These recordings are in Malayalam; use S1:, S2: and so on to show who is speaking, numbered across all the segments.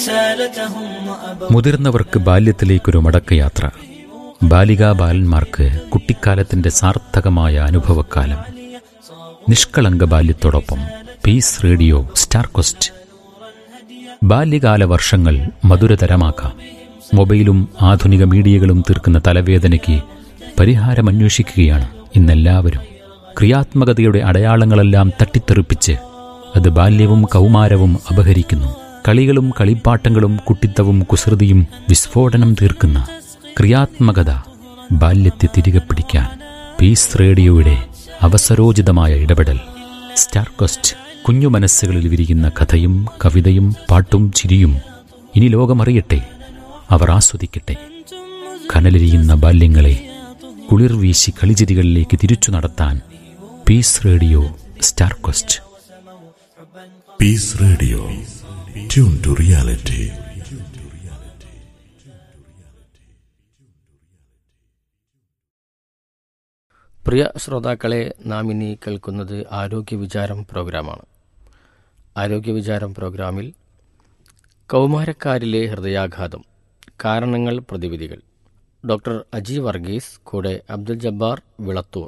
S1: മുതിർന്നവർക്ക് ബാല്യത്തിലേക്കൊരു മടക്കയാത്ര ബാലികാ ബാലന്മാർക്ക് കുട്ടിക്കാലത്തിന്റെ സാർത്ഥകമായ അനുഭവക്കാലം നിഷ്കളങ്ക ബാല്യത്തോടൊപ്പം പീസ് റേഡിയോ സ്റ്റാർ കൊസ്റ്റ് ബാല്യകാല വർഷങ്ങൾ മധുരതരമാക്കാം മൊബൈലും ആധുനിക മീഡിയകളും തീർക്കുന്ന തലവേദനയ്ക്ക് പരിഹാരമന്വേഷിക്കുകയാണ് ഇന്നെല്ലാവരും ക്രിയാത്മകതയുടെ അടയാളങ്ങളെല്ലാം തട്ടിത്തെറിപ്പിച്ച് അത് ബാല്യവും കൗമാരവും അപഹരിക്കുന്നു കളികളും കളിപ്പാട്ടങ്ങളും കുട്ടിത്തവും കുസൃതിയും വിസ്ഫോടനം തീർക്കുന്ന ക്രിയാത്മകത ബാല്യത്തെ തിരികെ പിടിക്കാൻ പീസ് റേഡിയോയുടെ അവസരോചിതമായ ഇടപെടൽ സ്റ്റാർ കൊസ്റ്റ് കുഞ്ഞു മനസ്സുകളിൽ വിരിയുന്ന കഥയും കവിതയും പാട്ടും ചിരിയും ഇനി ലോകമറിയട്ടെ അവർ ആസ്വദിക്കട്ടെ കനലിരിയുന്ന ബാല്യങ്ങളെ കുളിർ വീശി കളിചിരികളിലേക്ക് തിരിച്ചു നടത്താൻ Peace Radio star cast
S2: Peace Radio tune to reality
S3: പ്രിയ ശ്രോതാക്കളെ നാം ഇനി കേൾക്കുന്നത് ആരോഗ്യ വിചാരം പ്രോഗ്രാമാണ് ആരോഗ്യ വിചാരം പ്രോഗ്രാമിൽ കൗമാരക്കാരിലെ ഹൃദയാഘാതം കാരണങ്ങൾ പ്രതിവിധികൾ ഡോക്ടർ അജി വർഗീസ് കൂടെ അബ്ദുൽ ജബ്ബാർ വിളത്തൂർ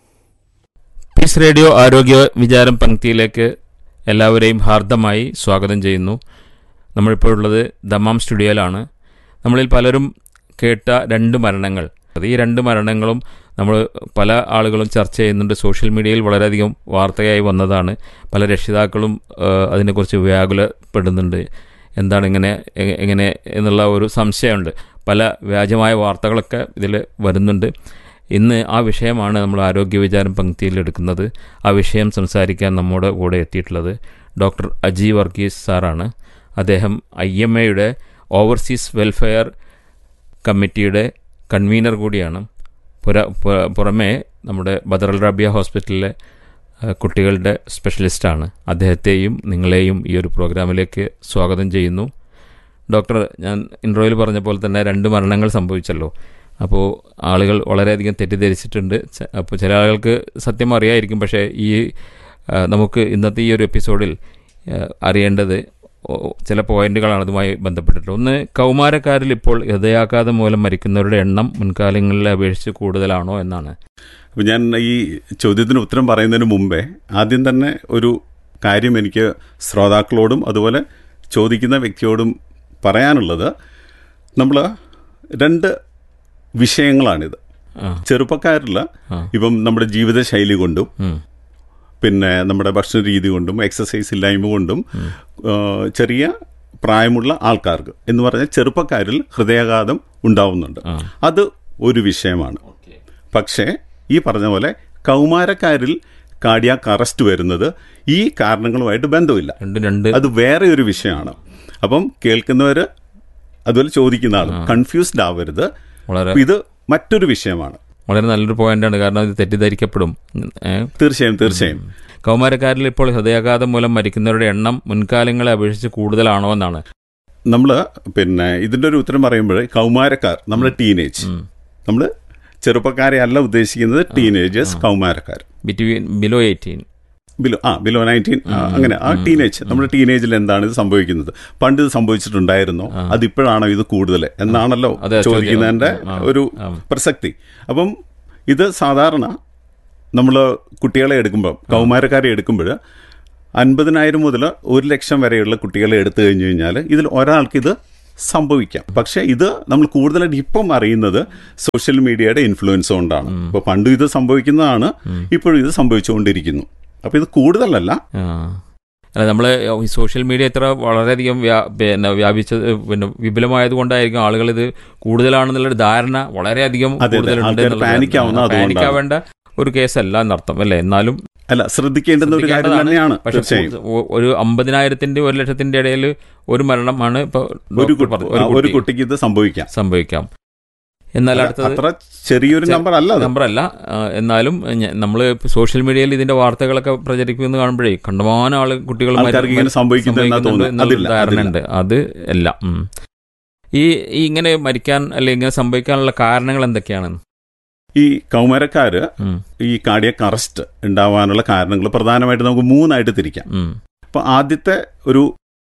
S4: പീസ് റേഡിയോ ആരോഗ്യ വിചാരം പങ്ക്തിയിലേക്ക് എല്ലാവരെയും ഹാർദമായി സ്വാഗതം ചെയ്യുന്നു നമ്മളിപ്പോൾ ഉള്ളത് ദമാം സ്റ്റുഡിയോയിലാണ് നമ്മളിൽ പലരും കേട്ട രണ്ട് മരണങ്ങൾ അത് ഈ രണ്ട് മരണങ്ങളും നമ്മൾ പല ആളുകളും ചർച്ച ചെയ്യുന്നുണ്ട് സോഷ്യൽ മീഡിയയിൽ വളരെയധികം വാർത്തയായി വന്നതാണ് പല രക്ഷിതാക്കളും ആ, അതിനെക്കുറിച്ച് വ്യാകുലപ്പെടുന്നുണ്ട് എന്താണ് ഇങ്ങനെ എ- എങ്ങനെ എന്നുള്ള ഒരു സംശയമുണ്ട് പല വ്യാജമായ വാർത്തകളൊക്കെ ഇതിൽ വരുന്നുണ്ട് ഇന്ന് ആ വിഷയമാണ് നമ്മൾ ആരോഗ്യ വിചാരം പങ്ക്തിയിൽ എടുക്കുന്നത് ആ വിഷയം സംസാരിക്കാൻ നമ്മുടെ കൂടെ എത്തിയിട്ടുള്ളത് ഡോക്ടർ അജി വർഗീസ് സാറാണ് അദ്ദേഹം ഐ എം എയുടെ ഓവർസീസ് വെൽഫെയർ കമ്മിറ്റിയുടെ കൺവീനർ കൂടിയാണ് പുര പു- പുറമേ നമ്മുടെ ബദറൽ റബിയ ഹോസ്പിറ്റലിലെ ആ, കുട്ടികളുടെ സ്പെഷ്യലിസ്റ്റാണ് അദ്ദേഹത്തെയും നിങ്ങളെയും ഈ ഒരു പ്രോഗ്രാമിലേക്ക് സ്വാഗതം ചെയ്യുന്നു ഡോക്ടർ ഞാൻ ഇൻട്രോയിൽ പറഞ്ഞ പോലെ തന്നെ രണ്ട് മരണങ്ങൾ സംഭവിച്ചല്ലോ അപ്പോൾ ആളുകൾ വളരെയധികം തെറ്റിദ്ധരിച്ചിട്ടുണ്ട് ച- അപ്പോൾ ചില ആളുകൾക്ക് സത്യം അറിയായിരിക്കും പക്ഷേ ഈ ആ, നമുക്ക് ഇന്നത്തെ ഈ ഒരു എപ്പിസോഡിൽ ആ, അറിയേണ്ടത് ഓ- ചില പോയിന്റുകളാണ് അതുമായി ബന്ധപ്പെട്ടിട്ട് ഒന്ന് കൗമാരക്കാരിൽ ഇപ്പോൾ ഹൃദയാഘാതം മൂലം മരിക്കുന്നവരുടെ എണ്ണം മുൻകാലങ്ങളിലെ അപേക്ഷിച്ച് കൂടുതലാണോ എന്നാണ്
S5: അപ്പം ഞാൻ ഈ ചോദ്യത്തിന് ഉത്തരം പറയുന്നതിന് മുമ്പേ ആദ്യം തന്നെ ഒരു കാര്യം എനിക്ക് ശ്രോതാക്കളോടും അതുപോലെ ചോദിക്കുന്ന വ്യക്തിയോടും പറയാനുള്ളത് നമ്മൾ രണ്ട് വിഷയങ്ങളാണിത്
S4: ആ.
S5: ചെറുപ്പക്കാരിൽ ഇപ്പം നമ്മുടെ ജീവിതശൈലി കൊണ്ടും
S4: ഉം.
S5: പിന്നെ നമ്മുടെ ഭക്ഷണ രീതി കൊണ്ടും എക്സസൈസ് ഇല്ലായ്മ കൊണ്ടും ആ, ചെറിയ പ്രായമുള്ള ആൾക്കാർക്ക് എന്ന് പറഞ്ഞാൽ ചെറുപ്പക്കാരിൽ ഹൃദയാഘാതം ഉണ്ടാവുന്നുണ്ട് അത് ഒരു വിഷയമാണ് പക്ഷേ ഈ പറഞ്ഞ പോലെ കൗമാരക്കാരിൽ കാർഡിയാക്ക് അറസ്റ്റ് വരുന്നത് ഈ കാരണങ്ങളുമായിട്ട് ബന്ധമില്ല
S4: രണ്ട് രണ്ട്
S5: അത് വേറെ ഒരു വിഷയമാണ് അപ്പം കേൾക്കുന്നവര് അതുപോലെ ചോദിക്കുന്ന ആളും കൺഫ്യൂസ്ഡ് ആവരുത്
S4: വളരെ
S5: ഇത് മറ്റൊരു വിഷയമാണ്
S4: വളരെ നല്ലൊരു പോയിന്റാണ് കാരണം ഇത് തെറ്റിദ്ധരിക്കപ്പെടും ഏ?
S5: തീർച്ചയായും തീർച്ചയായും
S4: കൗമാരക്കാരിൽ ഇപ്പോൾ ഹൃദയാഘാതം മൂലം മരിക്കുന്നവരുടെ എണ്ണം മുൻകാലങ്ങളെ അപേക്ഷിച്ച് കൂടുതലാണോ എന്നാണ്
S5: നമ്മൾ പിന്നെ ഇതിന്റെ ഒരു ഉത്തരം പറയുമ്പോൾ കൗമാരക്കാർ നമ്മുടെ ടീനേജ് നമ്മൾ ചെറുപ്പക്കാരെ അല്ല ഉദ്ദേശിക്കുന്നത് ടീനേജേഴ്സ് കൗമാരക്കാർ
S4: between below eighteen
S5: below ah below nineteen അങ്ങനെ ആ ടീനേജ് നമ്മുടെ ടീനേജിൽ എന്താണ് ഇത് സംഭവിക്കുന്നത് പണ്ട് ഇത് സംഭവിച്ചിട്ടുണ്ടായിരുന്നോ അതിപ്പോഴാണോ ഇത് കൂടുതൽ എന്നാണല്ലോ
S4: അതെ, ചോദ്യം.
S5: ചോദിക്കുന്നതിന്റെ
S4: ആ,
S5: ഒരു
S4: ആ.
S5: പ്രസക്തി അപ്പം ഇത് സാധാരണ നമ്മൾ കുട്ടികളെ എടുക്കുമ്പോൾ കൗമാരക്കാരെ എടുക്കുമ്പോൾ അൻപതിനായിരം മുതൽ ഒരു ലക്ഷം വരെയുള്ള കുട്ടികളെ എടുത്തു കഴിഞ്ഞു കഴിഞ്ഞാൽ ഇതിൽ ഒരാൾക്ക് ഇത് സംഭവിക്കാം പക്ഷേ ഇത് നമ്മൾ കൂടുതലായിട്ട് ഇപ്പം അറിയുന്നത് സോഷ്യൽ മീഡിയയുടെ ഇൻഫ്ലുവൻസ് കൊണ്ടാണ് ഇപ്പോൾ പണ്ടും ഇത് സംഭവിക്കുന്നതാണ് ഇപ്പോഴും ഇത് സംഭവിച്ചുകൊണ്ടിരിക്കുന്നു അപ്പോൾ ഇത് കൂടുതലല്ല
S4: ആ. അല്ല നമ്മൾ ഈ സോഷ്യൽ മീഡിയ ഇത്ര വളരെയധികം വ്യാ- പിന്നെ വ്യാപിച്ചത് പിന്നെ വിപുലമായത് കൊണ്ടായിരിക്കും ആളുകൾ ഇത് കൂടുതലാണെന്നുള്ളൊരു ധാരണ വളരെയധികം
S5: അതെ, അതെ.
S4: കൂടുതലുണ്ട്
S5: ആൾക്കാർ
S4: എന്നുള്ളതാണ്.
S5: panic ആവുന്നത് അതുകൊണ്ടാണ്.
S4: panic ആവേണ്ട ഒരു കേസല്ല എന്നർത്ഥം അല്ലേ എന്നാലും
S5: അല്ല ശ്രദ്ധിക്കേണ്ടുന്ന ഒരു കാര്യം
S4: ശ്രദ്ധിക്കേണ്ടതാണ്.
S5: തന്നെയാണ്
S4: പക്ഷെ
S5: തീർച്ചയായും
S4: ഒ- ഒരു അമ്പതിനായിരത്തിന്റെ ഒരു ലക്ഷത്തിന്റെ ഇടയിൽ ഒരു മരണമാണ് ഇപ്പൊ
S5: ഒരു
S4: ഡോക്ടർ
S5: കുട്ടി
S4: പറഞ്ഞത്.
S5: ആ, ഒരു
S4: കുട്ടി
S5: കുട്ടിക്ക് ഇത് സംഭവിക്കാം
S4: സംഭവിക്കാം എന്നാൽ
S5: അല്ല,
S4: അടുത്തത്
S5: അത്ര ചെറിയൊരു
S4: ചെ-
S5: നമ്പർ അല്ല അത്
S4: നമ്പർ അല്ല ആ, എന്നാലും നമ്മൾ സോഷ്യൽ മീഡിയയിൽ ഇതിന്റെ വാർത്തകളൊക്കെ പ്രചരിക്കുന്നത് കാണുമ്പോഴേ കണ്ടമാനം ആള് കുട്ടികൾ മരി-
S5: ആൾക്കാർക്ക് ഇങ്ങനെ സംഭവിക്കുന്നു എന്നാ
S4: സംഭവിക്കുന്നുണ്ട്
S5: തോന്നുന്നത്.
S4: എന്നുള്ള
S5: അതില്ല,
S4: ധാരണ
S5: അതില്ല.
S4: ഉണ്ട് അത് അല്ല ഉം. ഈ ഈ ഇങ്ങനെ മരിക്കാൻ അല്ലെങ്കിൽ ഇങ്ങനെ സംഭവിക്കാനുള്ള കാരണങ്ങൾ എന്തൊക്കെയാണ്
S5: ഈ കൗമാരക്കാര്
S4: ഉം,
S5: ഈ കാർഡിയക് അറസ്റ്റ് ഉണ്ടാവാനുള്ള കാരണങ്ങൾ പ്രധാനമായിട്ട് നമുക്ക് മൂന്നായിട്ട് തിരിക്കാം
S4: ഉം,
S5: അപ്പൊ ആദ്യത്തെ ഒരു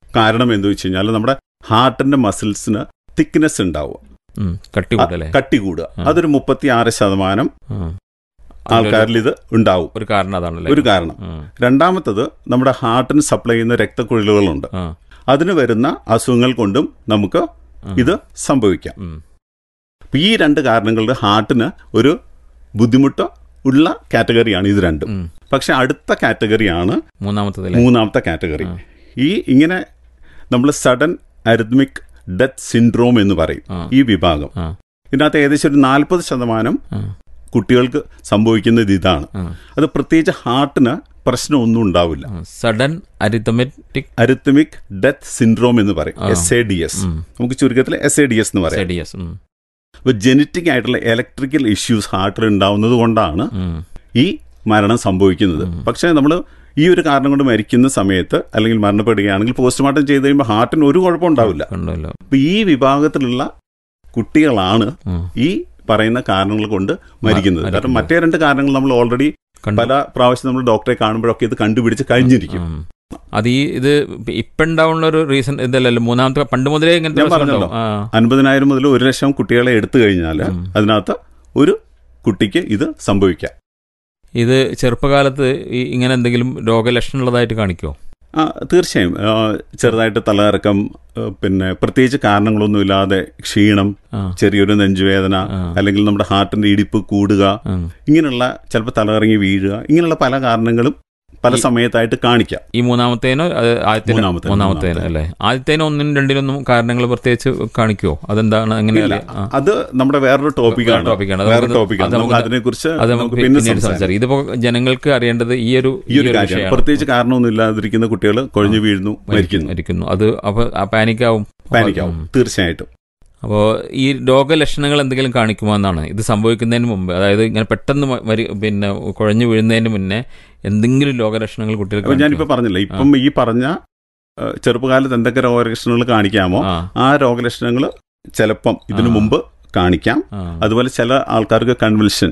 S5: കാരണം എന്ത് വെച്ച് കഴിഞ്ഞാൽ നമ്മുടെ ഹാർട്ടിന്റെ മസിൽസിന് തിക്നെസ് ഉണ്ടാവും
S4: ഉം. കട്ടി കൂടല്ലേ
S5: കട്ടി കൂടുക
S4: ആ.
S5: അതൊരു മുപ്പത്തി ആറ് ശതമാനം
S4: ഉം.
S5: ആൾക്കാരിൽ ഇത് ഉണ്ടാവും
S4: ഒരു കാരണം അതാണല്ലേ
S5: ഒരു കാരണം
S4: ഉം.
S5: രണ്ടാമത്തത് നമ്മുടെ ഹാർട്ടിന് സപ്ലൈ ചെയ്യുന്ന രക്തക്കുഴലുകളുണ്ട്
S4: ആ.
S5: അതിന് വരുന്ന അസുഖങ്ങൾ കൊണ്ടും നമുക്ക്
S4: ആ.
S5: ഇത് സംഭവിക്കാം
S4: ഉം.
S5: അപ്പൊ ഈ രണ്ട് കാരണങ്ങളുടെ ഹാർട്ടിന് ഒരു ബുദ്ധിമുട്ട് ഉള്ള കാറ്റഗറിയാണ് ഇത് രണ്ടും
S4: ഉം.
S5: പക്ഷെ അടുത്ത കാറ്റഗറിയാണ്
S4: മൂന്നാമത്തതല്ലേ
S5: മൂന്നാമത്തെ കാറ്റഗറി
S4: ആ.
S5: ഈ ഇങ്ങനെ നമ്മൾ സഡൻ അരിത്മിക് ഡെത്ത് സിൻഡ്രോം എന്ന് പറയും
S4: ആ.
S5: ഈ വിഭാഗം
S4: ആ.
S5: ഇതിനകത്ത് ഏകദേശം ഒരു നാൽപ്പത് ശതമാനം
S4: ആ.
S5: കുട്ടികൾക്ക് സംഭവിക്കുന്നത് ഇതാണ്
S4: ആ.
S5: അത് പ്രത്യേകിച്ച് ഹാർട്ടിന് പ്രശ്നമൊന്നും ഉണ്ടാവില്ല
S4: sudden arithmetic
S5: arrhythmic death syndrome എന്ന് പറയും
S4: ആ.
S5: എസ് എ ഡി എസ് നമുക്ക് ചുരുക്കത്തിൽ എസ് എ ഡി എസ് എന്ന് പറയാം
S4: സെഡിയസ്
S5: അപ്പൊ ജനറ്റിക് ആയിട്ടുള്ള ഇലക്ട്രിക്കൽ ഇഷ്യൂസ് ഹാർട്ടിൽ ഉണ്ടാവുന്നത് കൊണ്ടാണ് ഈ മരണം സംഭവിക്കുന്നത് പക്ഷേ നമ്മൾ ഈ ഒരു കാരണം കൊണ്ട് മരിക്കുന്ന സമയത്ത് അല്ലെങ്കിൽ മരണപ്പെടുകയാണെങ്കിൽ പോസ്റ്റ്മോർട്ടം ചെയ്ത് കഴിയുമ്പോൾ ഹാർട്ടിന് ഒരു കുഴപ്പം ഉണ്ടാവില്ല
S4: കണ്ടല്ലോ
S5: അപ്പൊ ഈ വിഭാഗത്തിലുള്ള കുട്ടികളാണ്
S4: ഉം.
S5: ഈ പറയുന്ന കാരണങ്ങൾ കൊണ്ട് മരിക്കുന്നത് കാരണം
S4: മരിക്കുന്നത്.
S5: മറ്റേ രണ്ട് കാരണങ്ങൾ നമ്മൾ ഓൾറെഡി
S4: കണ്ടു.
S5: പല പ്രാവശ്യം നമ്മൾ ഡോക്ടറെ കാണുമ്പോഴൊക്കെ ഇത് കണ്ടുപിടിച്ച് കഴിഞ്ഞിരിക്കും
S4: ഉം. അത് ഈ ഇത് ഇപ്പൊ ഉണ്ടാവുന്ന ഒരു റീസൺ ഇതല്ലല്ലോ മൂന്നാമത്തെ പണ്ട് മുതലേ ഇങ്ങനത്തെ
S5: ഞാൻ
S4: പ്രശ്നം
S5: പറഞ്ഞല്ലോ.
S4: ഉണ്ടാവും. ആ.
S5: അൻപതിനായിരം മുതൽ ഒരു ലക്ഷം കുട്ടികളെ എടുത്തു കഴിഞ്ഞാൽ
S4: ഉം.
S5: അതിനകത്ത് ഒരു കുട്ടിക്ക് ഇത് സംഭവിക്കാം
S4: ഇത് ചെറുപ്പകാലത്ത് ഈ ഇങ്ങനെ എന്തെങ്കിലും രോഗലക്ഷണം ഉള്ളതായിട്ട് കാണിക്കോ
S5: ആ തീർച്ചയായും ആ, ചെറുതായിട്ട് തലകറക്കം ആ, പിന്നെ പ്രത്യേകിച്ച് കാരണങ്ങളൊന്നുമില്ലാതെ ക്ഷീണം
S4: ആ.
S5: ചെറിയൊരു നെഞ്ചുവേദന
S4: ആ.
S5: അല്ലെങ്കിൽ നമ്മുടെ ഹാർട്ടിന്റെ ഇടിപ്പ് കൂടുക
S4: ഉം.
S5: ഇങ്ങനെയുള്ള ചിലപ്പോൾ തലകറങ്ങി വീഴുക ഇങ്ങനെയുള്ള പല കാരണങ്ങളും പല
S4: ഈ-
S5: സമയത്തായിട്ട് കാണിക്കാം
S4: ഈ മൂന്നാമത്തേനോ അത് ആദ്യത്തേനോ
S5: മൂന്നാമത്തേനോ,
S4: മൂന്നാമത്തേനോ
S5: മൂന്നാമത്തേനോ.
S4: അല്ലേ ആദ്യത്തേനോ ഒന്നിനും രണ്ടിനൊന്നും കാരണങ്ങൾ പ്രത്യേകിച്ച് കാണിക്കുമോ അതെന്താണ്
S5: ഇല്ല
S4: എങ്ങനെയല്ലേ ആ.
S5: അത് നമ്മുടെ വേറൊരു ടോപ്പിക്കാണ്
S4: വേറെ topic ആണ്. അത്
S5: വേറെ
S4: നമുക്ക്
S5: ടോപ്പിക്കാണ്
S4: അത്
S5: നമുക്ക്
S4: നമുക്ക്
S5: അതിനെക്കുറിച്ച്
S4: അത്
S5: നമുക്ക്
S4: നമുക്ക്
S5: പിന്നെ
S4: പിന്നീട്
S5: സംസാരിക്കാം
S4: സംസാരിക്കും ഇതിപ്പോ ജനങ്ങൾക്ക് അറിയേണ്ടത് ഈ ഒരു
S5: ഈ ഒരു കാര്യം
S4: വിഷയമാണ്.
S5: പ്രത്യേകിച്ച് കാരണമൊന്നും ഇല്ലാതിരിക്കുന്ന കുട്ടികൾ കൊഴിഞ്ഞു വീഴുന്നു മരിക്കുന്നു
S4: മരിക്കുന്നു അത് അപ്പൊ പാനിക്കാവും
S5: പാനിക്കാവും തീർച്ചയായിട്ടും
S4: അപ്പോൾ ഈ രോഗലക്ഷണങ്ങൾ എന്തെങ്കിലും കാണിക്കുമോ എന്നാണ് ഇത് സംഭവിക്കുന്നതിന് മുമ്പ് അതായത് ഇങ്ങനെ പെട്ടെന്ന് മ- മരി പിന്നെ കുഴഞ്ഞു വീഴുന്നതിന് മുന്നേ എന്തെങ്കിലും രോഗലക്ഷണങ്ങൾ കുട്ടികൾക്ക്
S5: അപ്പൊ ഞാനിപ്പോ
S4: കാണിക്കുമോ?
S5: പറഞ്ഞില്ല ഇപ്പം ഈ പറഞ്ഞ ആ, ചെറുപ്പകാലത്ത് എന്തൊക്കെ രോഗലക്ഷണങ്ങൾ കാണിക്കാമോ
S4: ആ,
S5: ആ രോഗലക്ഷണങ്ങൾ ചിലപ്പം ഇതിനു
S4: ആ.
S5: മുമ്പ് കാണിക്കാം
S4: ആ,
S5: അതുപോലെ ചില ആൾക്കാർക്ക് കൺവൽഷൻ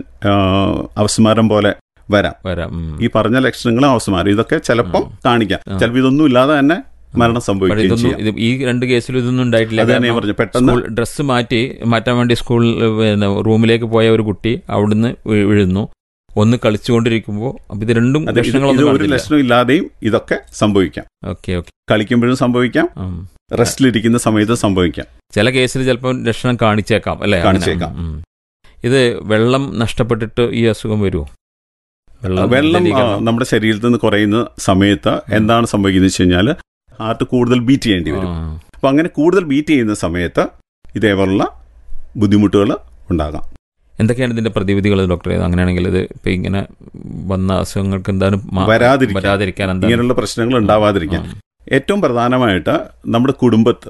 S5: അവസ്മാരം പോലെ വരാം
S4: വരാം ഉം.
S5: ഈ പറഞ്ഞ ലക്ഷണങ്ങളും അവസ്മാരം ഇതൊക്കെ ചിലപ്പം കാണിക്കാം
S4: ആ.
S5: ചിലപ്പോൾ ഇതൊന്നും ഇല്ലാതെ തന്നെ മരണം
S4: പക്ഷേ
S5: സംഭവിക്കുകയും
S4: ഇതൊന്നും
S5: ചെയ്യാം
S4: ഇത് ഈ രണ്ട് കേസിലും ഇതൊന്നും ഉണ്ടായിട്ടില്ല
S5: അത് തന്നെ ഞാൻ
S4: കാരണം
S5: പറഞ്ഞു പെട്ടെന്ന്
S4: സ്കൂൾ ഡ്രസ്സ് മാറ്റി മാറ്റാൻ വേണ്ടി സ്കൂളിൽ പിന്നെ റൂമിലേക്ക് പോയ ഒരു കുട്ടി അവിടുന്ന് വീ- വീഴുന്നു ഒന്ന് കളിച്ചുകൊണ്ടിരിക്കുമ്പോൾ അപ്പൊ ഇത് രണ്ടും
S5: അതെ, ഇത് ഇത്
S4: ലക്ഷണങ്ങളൊന്നും
S5: ഒരു ലക്ഷണം ഇല്ലാതെയും ഇതൊക്കെ സംഭവിക്കാം
S4: ഓക്കെ ഓക്കെ
S5: കളിക്കുമ്പോഴും സംഭവിക്കാം റെസ്റ്റിലിരിക്കുന്ന സമയത്ത് സംഭവിക്കാം
S4: ചില കേസിൽ ചിലപ്പോൾ ലക്ഷണം കാണിച്ചേക്കാം അല്ലേ അങ്ങനെ.
S5: കാണിച്ചേക്കാം.
S4: ഉം. ഇത് വെള്ളം നഷ്ടപ്പെട്ടിട്ട് ഈ അസുഖം വരുമോ
S5: വെള്ളം ആ,
S4: മലിനീകരണം.
S5: നമ്മുടെ ശരീരത്തിൽ നിന്ന് കുറയുന്ന സമയത്ത് എന്താണ് സംഭവിക്കുന്നത് വെച്ച് കഴിഞ്ഞാൽ ഹാർട്ട് കൂടുതൽ ബീറ്റ് ചെയ്യേണ്ടി വരും
S4: ആ.
S5: അപ്പൊ അങ്ങനെ കൂടുതൽ ബീറ്റ് ചെയ്യുന്ന സമയത്ത് ഇതേപോലുള്ള ബുദ്ധിമുട്ടുകൾ ഉണ്ടാകാം
S4: എന്തൊക്കെയാണ് ഇതിന്റെ പ്രതിവിധികൾ ഡോക്ടറെ അങ്ങനെയാണെങ്കിൽ ഇത് ഇപ്പൊ ഇങ്ങനെ വന്ന അസുഖങ്ങൾക്ക് എന്താണ് മാ-
S5: വരാതിരിക്കാൻ.
S4: വരാതിരിക്കാൻ എന്താണ്
S5: ഇങ്ങനെയുള്ള പ്രശ്നങ്ങൾ ഉണ്ടാവാതിരിക്കാൻ
S4: ആ.
S5: ഏറ്റവും പ്രധാനമായിട്ട് നമ്മുടെ കുടുംബത്ത്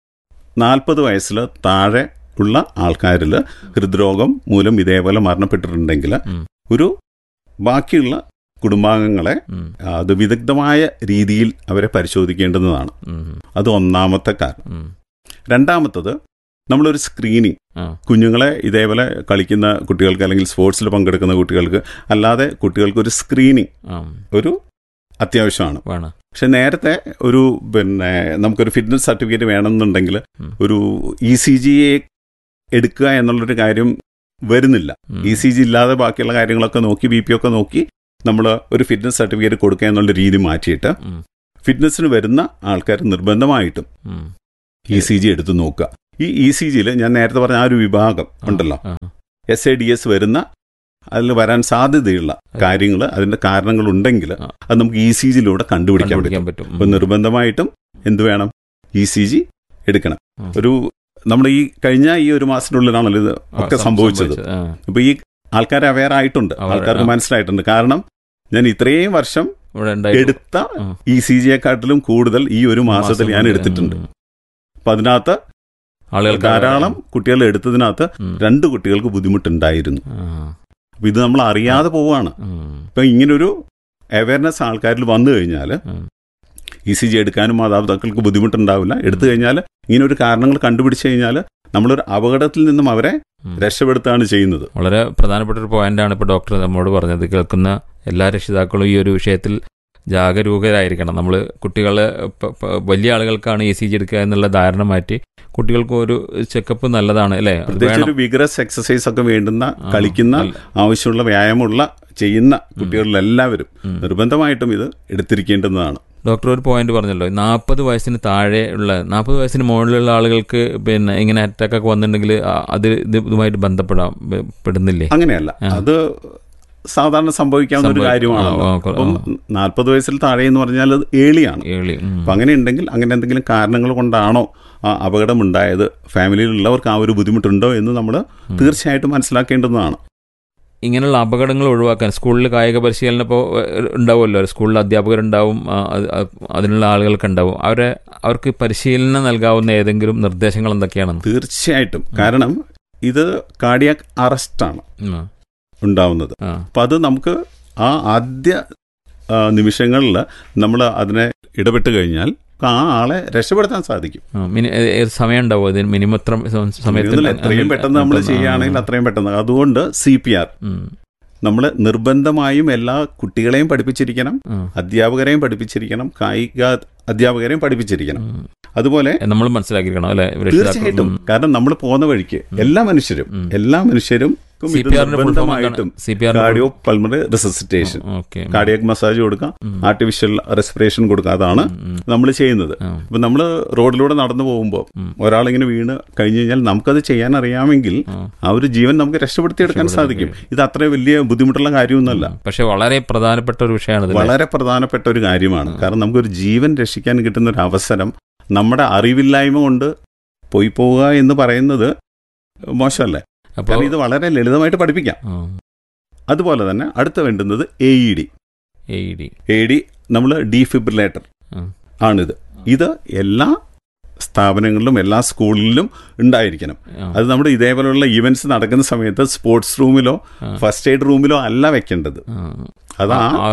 S5: നാൽപ്പത് വയസ്സിൽ താഴെ ഉള്ള ആൾക്കാരിൽ ഹൃദ്രോഗം മൂലം ഇതേപോലെ മരണപ്പെട്ടിട്ടുണ്ടെങ്കിൽ
S4: ഉം.
S5: ഒരു ബാക്കിയുള്ള കുടുംബാംഗങ്ങളെ
S4: ഉം.
S5: അത് വിദഗ്ധമായ രീതിയിൽ അവരെ പരിശോധിക്കേണ്ടുന്നതാണ്
S4: ഉം.
S5: അത് ഒന്നാമത്തെ കാരണം
S4: ഉം.
S5: രണ്ടാമത്തത് നമ്മളൊരു സ്ക്രീനിങ്
S4: ആ.
S5: കുഞ്ഞുങ്ങളെ ഇതേപോലെ കളിക്കുന്ന കുട്ടികൾക്ക് അല്ലെങ്കിൽ സ്പോർട്സിൽ പങ്കെടുക്കുന്ന കുട്ടികൾക്ക് അല്ലാതെ കുട്ടികൾക്ക് ഒരു സ്ക്രീനിങ്
S4: ആ.
S5: ഒരു അത്യാവശ്യമാണ്
S4: വേണം
S5: പക്ഷെ നേരത്തെ ഒരു പിന്നെ നമുക്കൊരു ഫിറ്റ്നസ് സർട്ടിഫിക്കറ്റ് വേണമെന്നുണ്ടെങ്കിൽ
S4: ഉം.
S5: ഒരു ഇ സി ജി എടുക്കുക എന്നുള്ളൊരു കാര്യം വരുന്നില്ല
S4: ഉം.
S5: ഇ സി ജി ഇല്ലാതെ ബാക്കിയുള്ള കാര്യങ്ങളൊക്കെ നോക്കി ബി പി ഒക്കെ നോക്കി നമ്മൾ ഒരു ഫിറ്റ്നസ് സർട്ടിഫിക്കറ്റ് കൊടുക്കുക എന്നുള്ള രീതി മാറ്റിയിട്ട്
S4: ഉം.
S5: ഫിറ്റ്നസിന് വരുന്ന ആൾക്കാർ നിർബന്ധമായിട്ടും
S4: ഉം.
S5: ഇ സി ജി എടുത്ത് നോക്കുക ഈ ഇ സി ജിയിൽ ഞാൻ നേരത്തെ പറഞ്ഞ ആ ഒരു വിഭാഗം ഉണ്ടല്ലോ
S4: ആ.
S5: എസ് എ ഡി എസ് വരുന്ന അതിൽ വരാൻ സാധ്യതയുള്ള കാര്യങ്ങൾ അതിന്റെ കാരണങ്ങൾ ഉണ്ടെങ്കിൽ
S4: ആ.
S5: അത് നമുക്ക് ഇ സി ജിയിലൂടെ കണ്ടുപിടിക്കാൻ പറ്റും
S4: കണ്ടുപിടിക്കാൻ പറ്റും
S5: അപ്പൊ നിർബന്ധമായിട്ടും എന്ത് വേണം ഇ സി ജി എടുക്കണം
S4: ഉം.
S5: ഒരു നമ്മുടെ ഈ കഴിഞ്ഞ ഈ ഒരു മാസത്തിനുള്ളിലാണല്ലോ ഇത്
S4: ആ,
S5: ഒക്കെ
S4: സം-
S5: സംഭവിച്ചത്
S4: ആ.
S5: അപ്പൊ ഈ ആൾക്കാരെ അവെയർ ആയിട്ടുണ്ട്
S4: Aware,
S5: ആൾക്കാർക്ക്
S4: ആ.
S5: മനസ്സിലായിട്ടുണ്ട് കാരണം ഞാൻ ഇത്രയും വർഷം
S4: ഇവിടെ ഉണ്ടായിരുന്നു.
S5: എടുത്ത
S4: ആ.
S5: ഇ സി ജിയെക്കാട്ടിലും കൂടുതൽ ഈ ഒരു മാസത്തിൽ ഞാൻ
S4: കൊണ്ട്.
S5: എടുത്തിട്ടുണ്ട്
S4: ഉം.
S5: അപ്പൊ അതിനകത്ത്
S4: ആളുകൾക്ക്
S5: ധാരാളം കുട്ടികൾ എടുത്തതിനകത്ത്
S4: ഉം.
S5: രണ്ട് കുട്ടികൾക്ക് ബുദ്ധിമുട്ടുണ്ടായിരുന്നു
S4: ആ.
S5: അപ്പൊ ഇത് നമ്മൾ അറിയാതെ പോവാണ്
S4: ഉം.
S5: ഇപ്പൊ ഇങ്ങനൊരു അവയർനെസ് ആൾക്കാരിൽ വന്നു കഴിഞ്ഞാൽ
S4: ഉം.
S5: ഇ സി ജി എടുക്കാനും മാതാപിതാക്കൾക്ക് ബുദ്ധിമുട്ടുണ്ടാവില്ല എടുത്തു കഴിഞ്ഞാൽ ഇങ്ങനെ ഒരു കാരണങ്ങൾ കണ്ടുപിടിച്ചു കഴിഞ്ഞാൽ നമ്മളൊരു അപകടത്തിൽ നിന്നും അവരെ
S4: ഉം.
S5: രക്ഷപ്പെടുത്തുകയാണ് ചെയ്യുന്നത്
S4: വളരെ പ്രധാനപ്പെട്ട ഒരു പോയിന്റാണ് ഇപ്പോൾ ഡോക്ടർ നമ്മോട് പറഞ്ഞത് കേൾക്കുന്ന എല്ലാ രക്ഷിതാക്കളും ഈ ഒരു വിഷയത്തിൽ ജാഗരൂകരായിരിക്കണം നമ്മൾ കുട്ടികളെ പ- പ- വലിയ ആളുകൾക്കാണ് ഇ സി ജി എടുക്കുക എന്നുള്ള ധാരണ മാറ്റി കുട്ടികൾക്ക് ഒരു ചെക്കപ്പ് നല്ലതാണ് അല്ലേ അത്
S5: പ്രത്യേകിച്ച് ഒരു
S4: വേണം.
S5: വിഗ്രസ് എക്സസൈസ് ഒക്കെ വേണ്ടുന്ന
S4: ആ,
S5: കളിക്കുന്ന
S4: നല്ല.
S5: ആവശ്യമുള്ള വ്യായാമമുള്ള ചെയ്യുന്ന കുട്ടികളിലെല്ലാവരും
S4: ഉം.
S5: നിർബന്ധമായിട്ടും ഇത് എടുത്തിരിക്കേണ്ടുന്നതാണ്
S4: ഡോക്ടർ ഒരു പോയിന്റ് പറഞ്ഞല്ലോ നാൽപ്പത് വയസ്സിന് താഴെ ഉള്ള നാൽപ്പത് വയസ്സിന് മുകളിലുള്ള ആളുകൾക്ക് പിന്നെ ഇങ്ങനെ അറ്റാക്ക് ഒക്കെ വന്നിട്ടുണ്ടെങ്കിൽ ആ- അത് ഇത് ഇതുമായിട്ട് ബന്ധപ്പെടാം ബ- പെടുന്നില്ലേ
S5: അങ്ങനെയല്ല
S4: ആ.
S5: അത് സാധാരണ സംഭവിക്കാവുന്ന ഒരു
S4: സംഭവി-
S5: കാര്യമാണല്ലോ
S4: ആ, ആ, കൊ-
S5: അപ്പം നാൽപ്പത് വയസ്സിൽ താഴെ എന്ന് പറഞ്ഞാൽ അത് ഏളിയാണ്
S4: ഏളി ഉം.
S5: അപ്പം അങ്ങനെ ഉണ്ടെങ്കിൽ അങ്ങനെ എന്തെങ്കിലും കാരണങ്ങൾ കൊണ്ടാണോ ആ അപകടം ഉണ്ടായത് ഫാമിലിയിലുള്ളവർക്ക് ആ ഒരു ബുദ്ധിമുട്ടുണ്ടോ എന്ന് നമ്മൾ തീർച്ചയായിട്ടും മനസ്സിലാക്കേണ്ടുന്നതാണ്
S4: ഇങ്ങനെയുള്ള അപകടങ്ങൾ ഒഴിവാക്കാൻ സ്കൂളിൽ കായിക പരിശീലനം ഇപ്പോൾ ഉണ്ടാവുമല്ലോ സ്കൂളിൽ അധ്യാപകരുണ്ടാവും ആ, അത് അത് അതിനുള്ള ആളുകൾക്ക് ഉണ്ടാവും അവരെ അവർക്ക് പരിശീലനം നൽകാവുന്ന ഏതെങ്കിലും നിർദ്ദേശങ്ങൾ എന്തൊക്കെയാണെന്ന്
S5: തീർച്ചയായിട്ടും കാരണം ഇത് കാർഡിയാക് അറസ്റ്റാണ്
S4: ഉം.
S5: ഉണ്ടാവുന്നത്
S4: ആ
S5: അപ്പം അത് നമുക്ക് ആ ആദ്യ നിമിഷങ്ങളിൽ നമ്മൾ അതിനെ ഇടപെട്ട് കഴിഞ്ഞാൽ ആ ആളെ രക്ഷപ്പെടുത്താൻ സാധിക്കും
S4: ആ, മിനി- ഏ- ഏത് സമയം ഉണ്ടാവും അതിന് മിനിമം എത്ര സ- സമയത്തിൽ
S5: ഇതിൽ എത്രയും പെട്ടെന്ന് നമ്മൾ ചെയ്യുകയാണെങ്കിൽ അത്രയും പെട്ടെന്ന് അതുകൊണ്ട് സി പി ആർ
S4: ഉം.
S5: നമ്മൾ നിർബന്ധമായും എല്ലാ കുട്ടികളെയും പഠിപ്പിച്ചിരിക്കണം
S4: ആ.
S5: അധ്യാപകരെയും പഠിപ്പിച്ചിരിക്കണം കായിക അധ്യാപകരെയും പഠിപ്പിച്ചിരിക്കണം
S4: ഉം.
S5: അതുപോലെ
S4: നമ്മൾ മനസ്സിലാക്കിയിരിക്കണം അല്ലേ
S5: തീർച്ചയായിട്ടും കാരണം നമ്മൾ പോകുന്ന വഴിക്ക് എല്ലാ മനുഷ്യരും
S4: ഉം.
S5: എല്ലാ മനുഷ്യരും
S4: സി പി ആറിന്റെ ഫുൾ ഫോം
S5: നിർബന്ധമായിട്ടും
S4: C P R
S5: cardio pulmonary resuscitation
S4: okay
S5: cardiac massage കൊടുക്കാം ആർട്ടിഫിഷ്യൽ റെസ്പിറേഷൻ കൊടുക്കാം അതാണ്
S4: ഉം.
S5: നമ്മൾ ചെയ്യുന്നത്
S4: ആ.
S5: അപ്പൊ നമ്മൾ റോഡിലൂടെ നടന്നു പോകുമ്പോൾ ഒരാളിങ്ങനെ വീണ് കഴിഞ്ഞു കഴിഞ്ഞാൽ നമുക്കത് ചെയ്യാൻ അറിയാമെങ്കിൽ ആ ഒരു ജീവൻ നമുക്ക് രക്ഷപ്പെടുത്തിയെടുക്കാൻ സാധിക്കും ഇത് അത്ര വലിയ ബുദ്ധിമുട്ടുള്ള കാര്യമൊന്നുമല്ല
S4: പക്ഷെ വളരെ പ്രധാനപ്പെട്ട ഒരു വിഷയമാണ്
S5: വളരെ പ്രധാനപ്പെട്ട ഒരു കാര്യമാണ് കാരണം നമുക്കൊരു ജീവൻ രക്ഷിക്കാൻ കിട്ടുന്ന ഒരു അവസരം നമ്മുടെ അറിവില്ലായ്മ കൊണ്ട് പോയി പോവുക എന്ന് പറയുന്നത് മോശമല്ലേ
S4: അപ്പോൾ
S5: കാരണം ഇത് വളരെ ലളിതമായിട്ട് പഠിപ്പിക്കാം അതുപോലെ തന്നെ അടുത്ത വേണ്ടുന്നത് A E D
S4: A D
S5: A D നമ്മൾ ഡീഫിബ്രിലേറ്റർ
S4: ആ.
S5: ആണിത് ഇത് എല്ലാ സ്ഥാപനങ്ങളിലും എല്ലാ സ്കൂളിലും ഉണ്ടായിരിക്കണം അത് നമ്മുടെ ഇതേപോലെയുള്ള ഈവൻറ്റ്സ് നടക്കുന്ന സമയത്ത് സ്പോർട്സ് റൂമിലോ ഫസ്റ്റ് എയ്ഡ് റൂമിലോ അല്ല വെക്കേണ്ടത് അത് ആ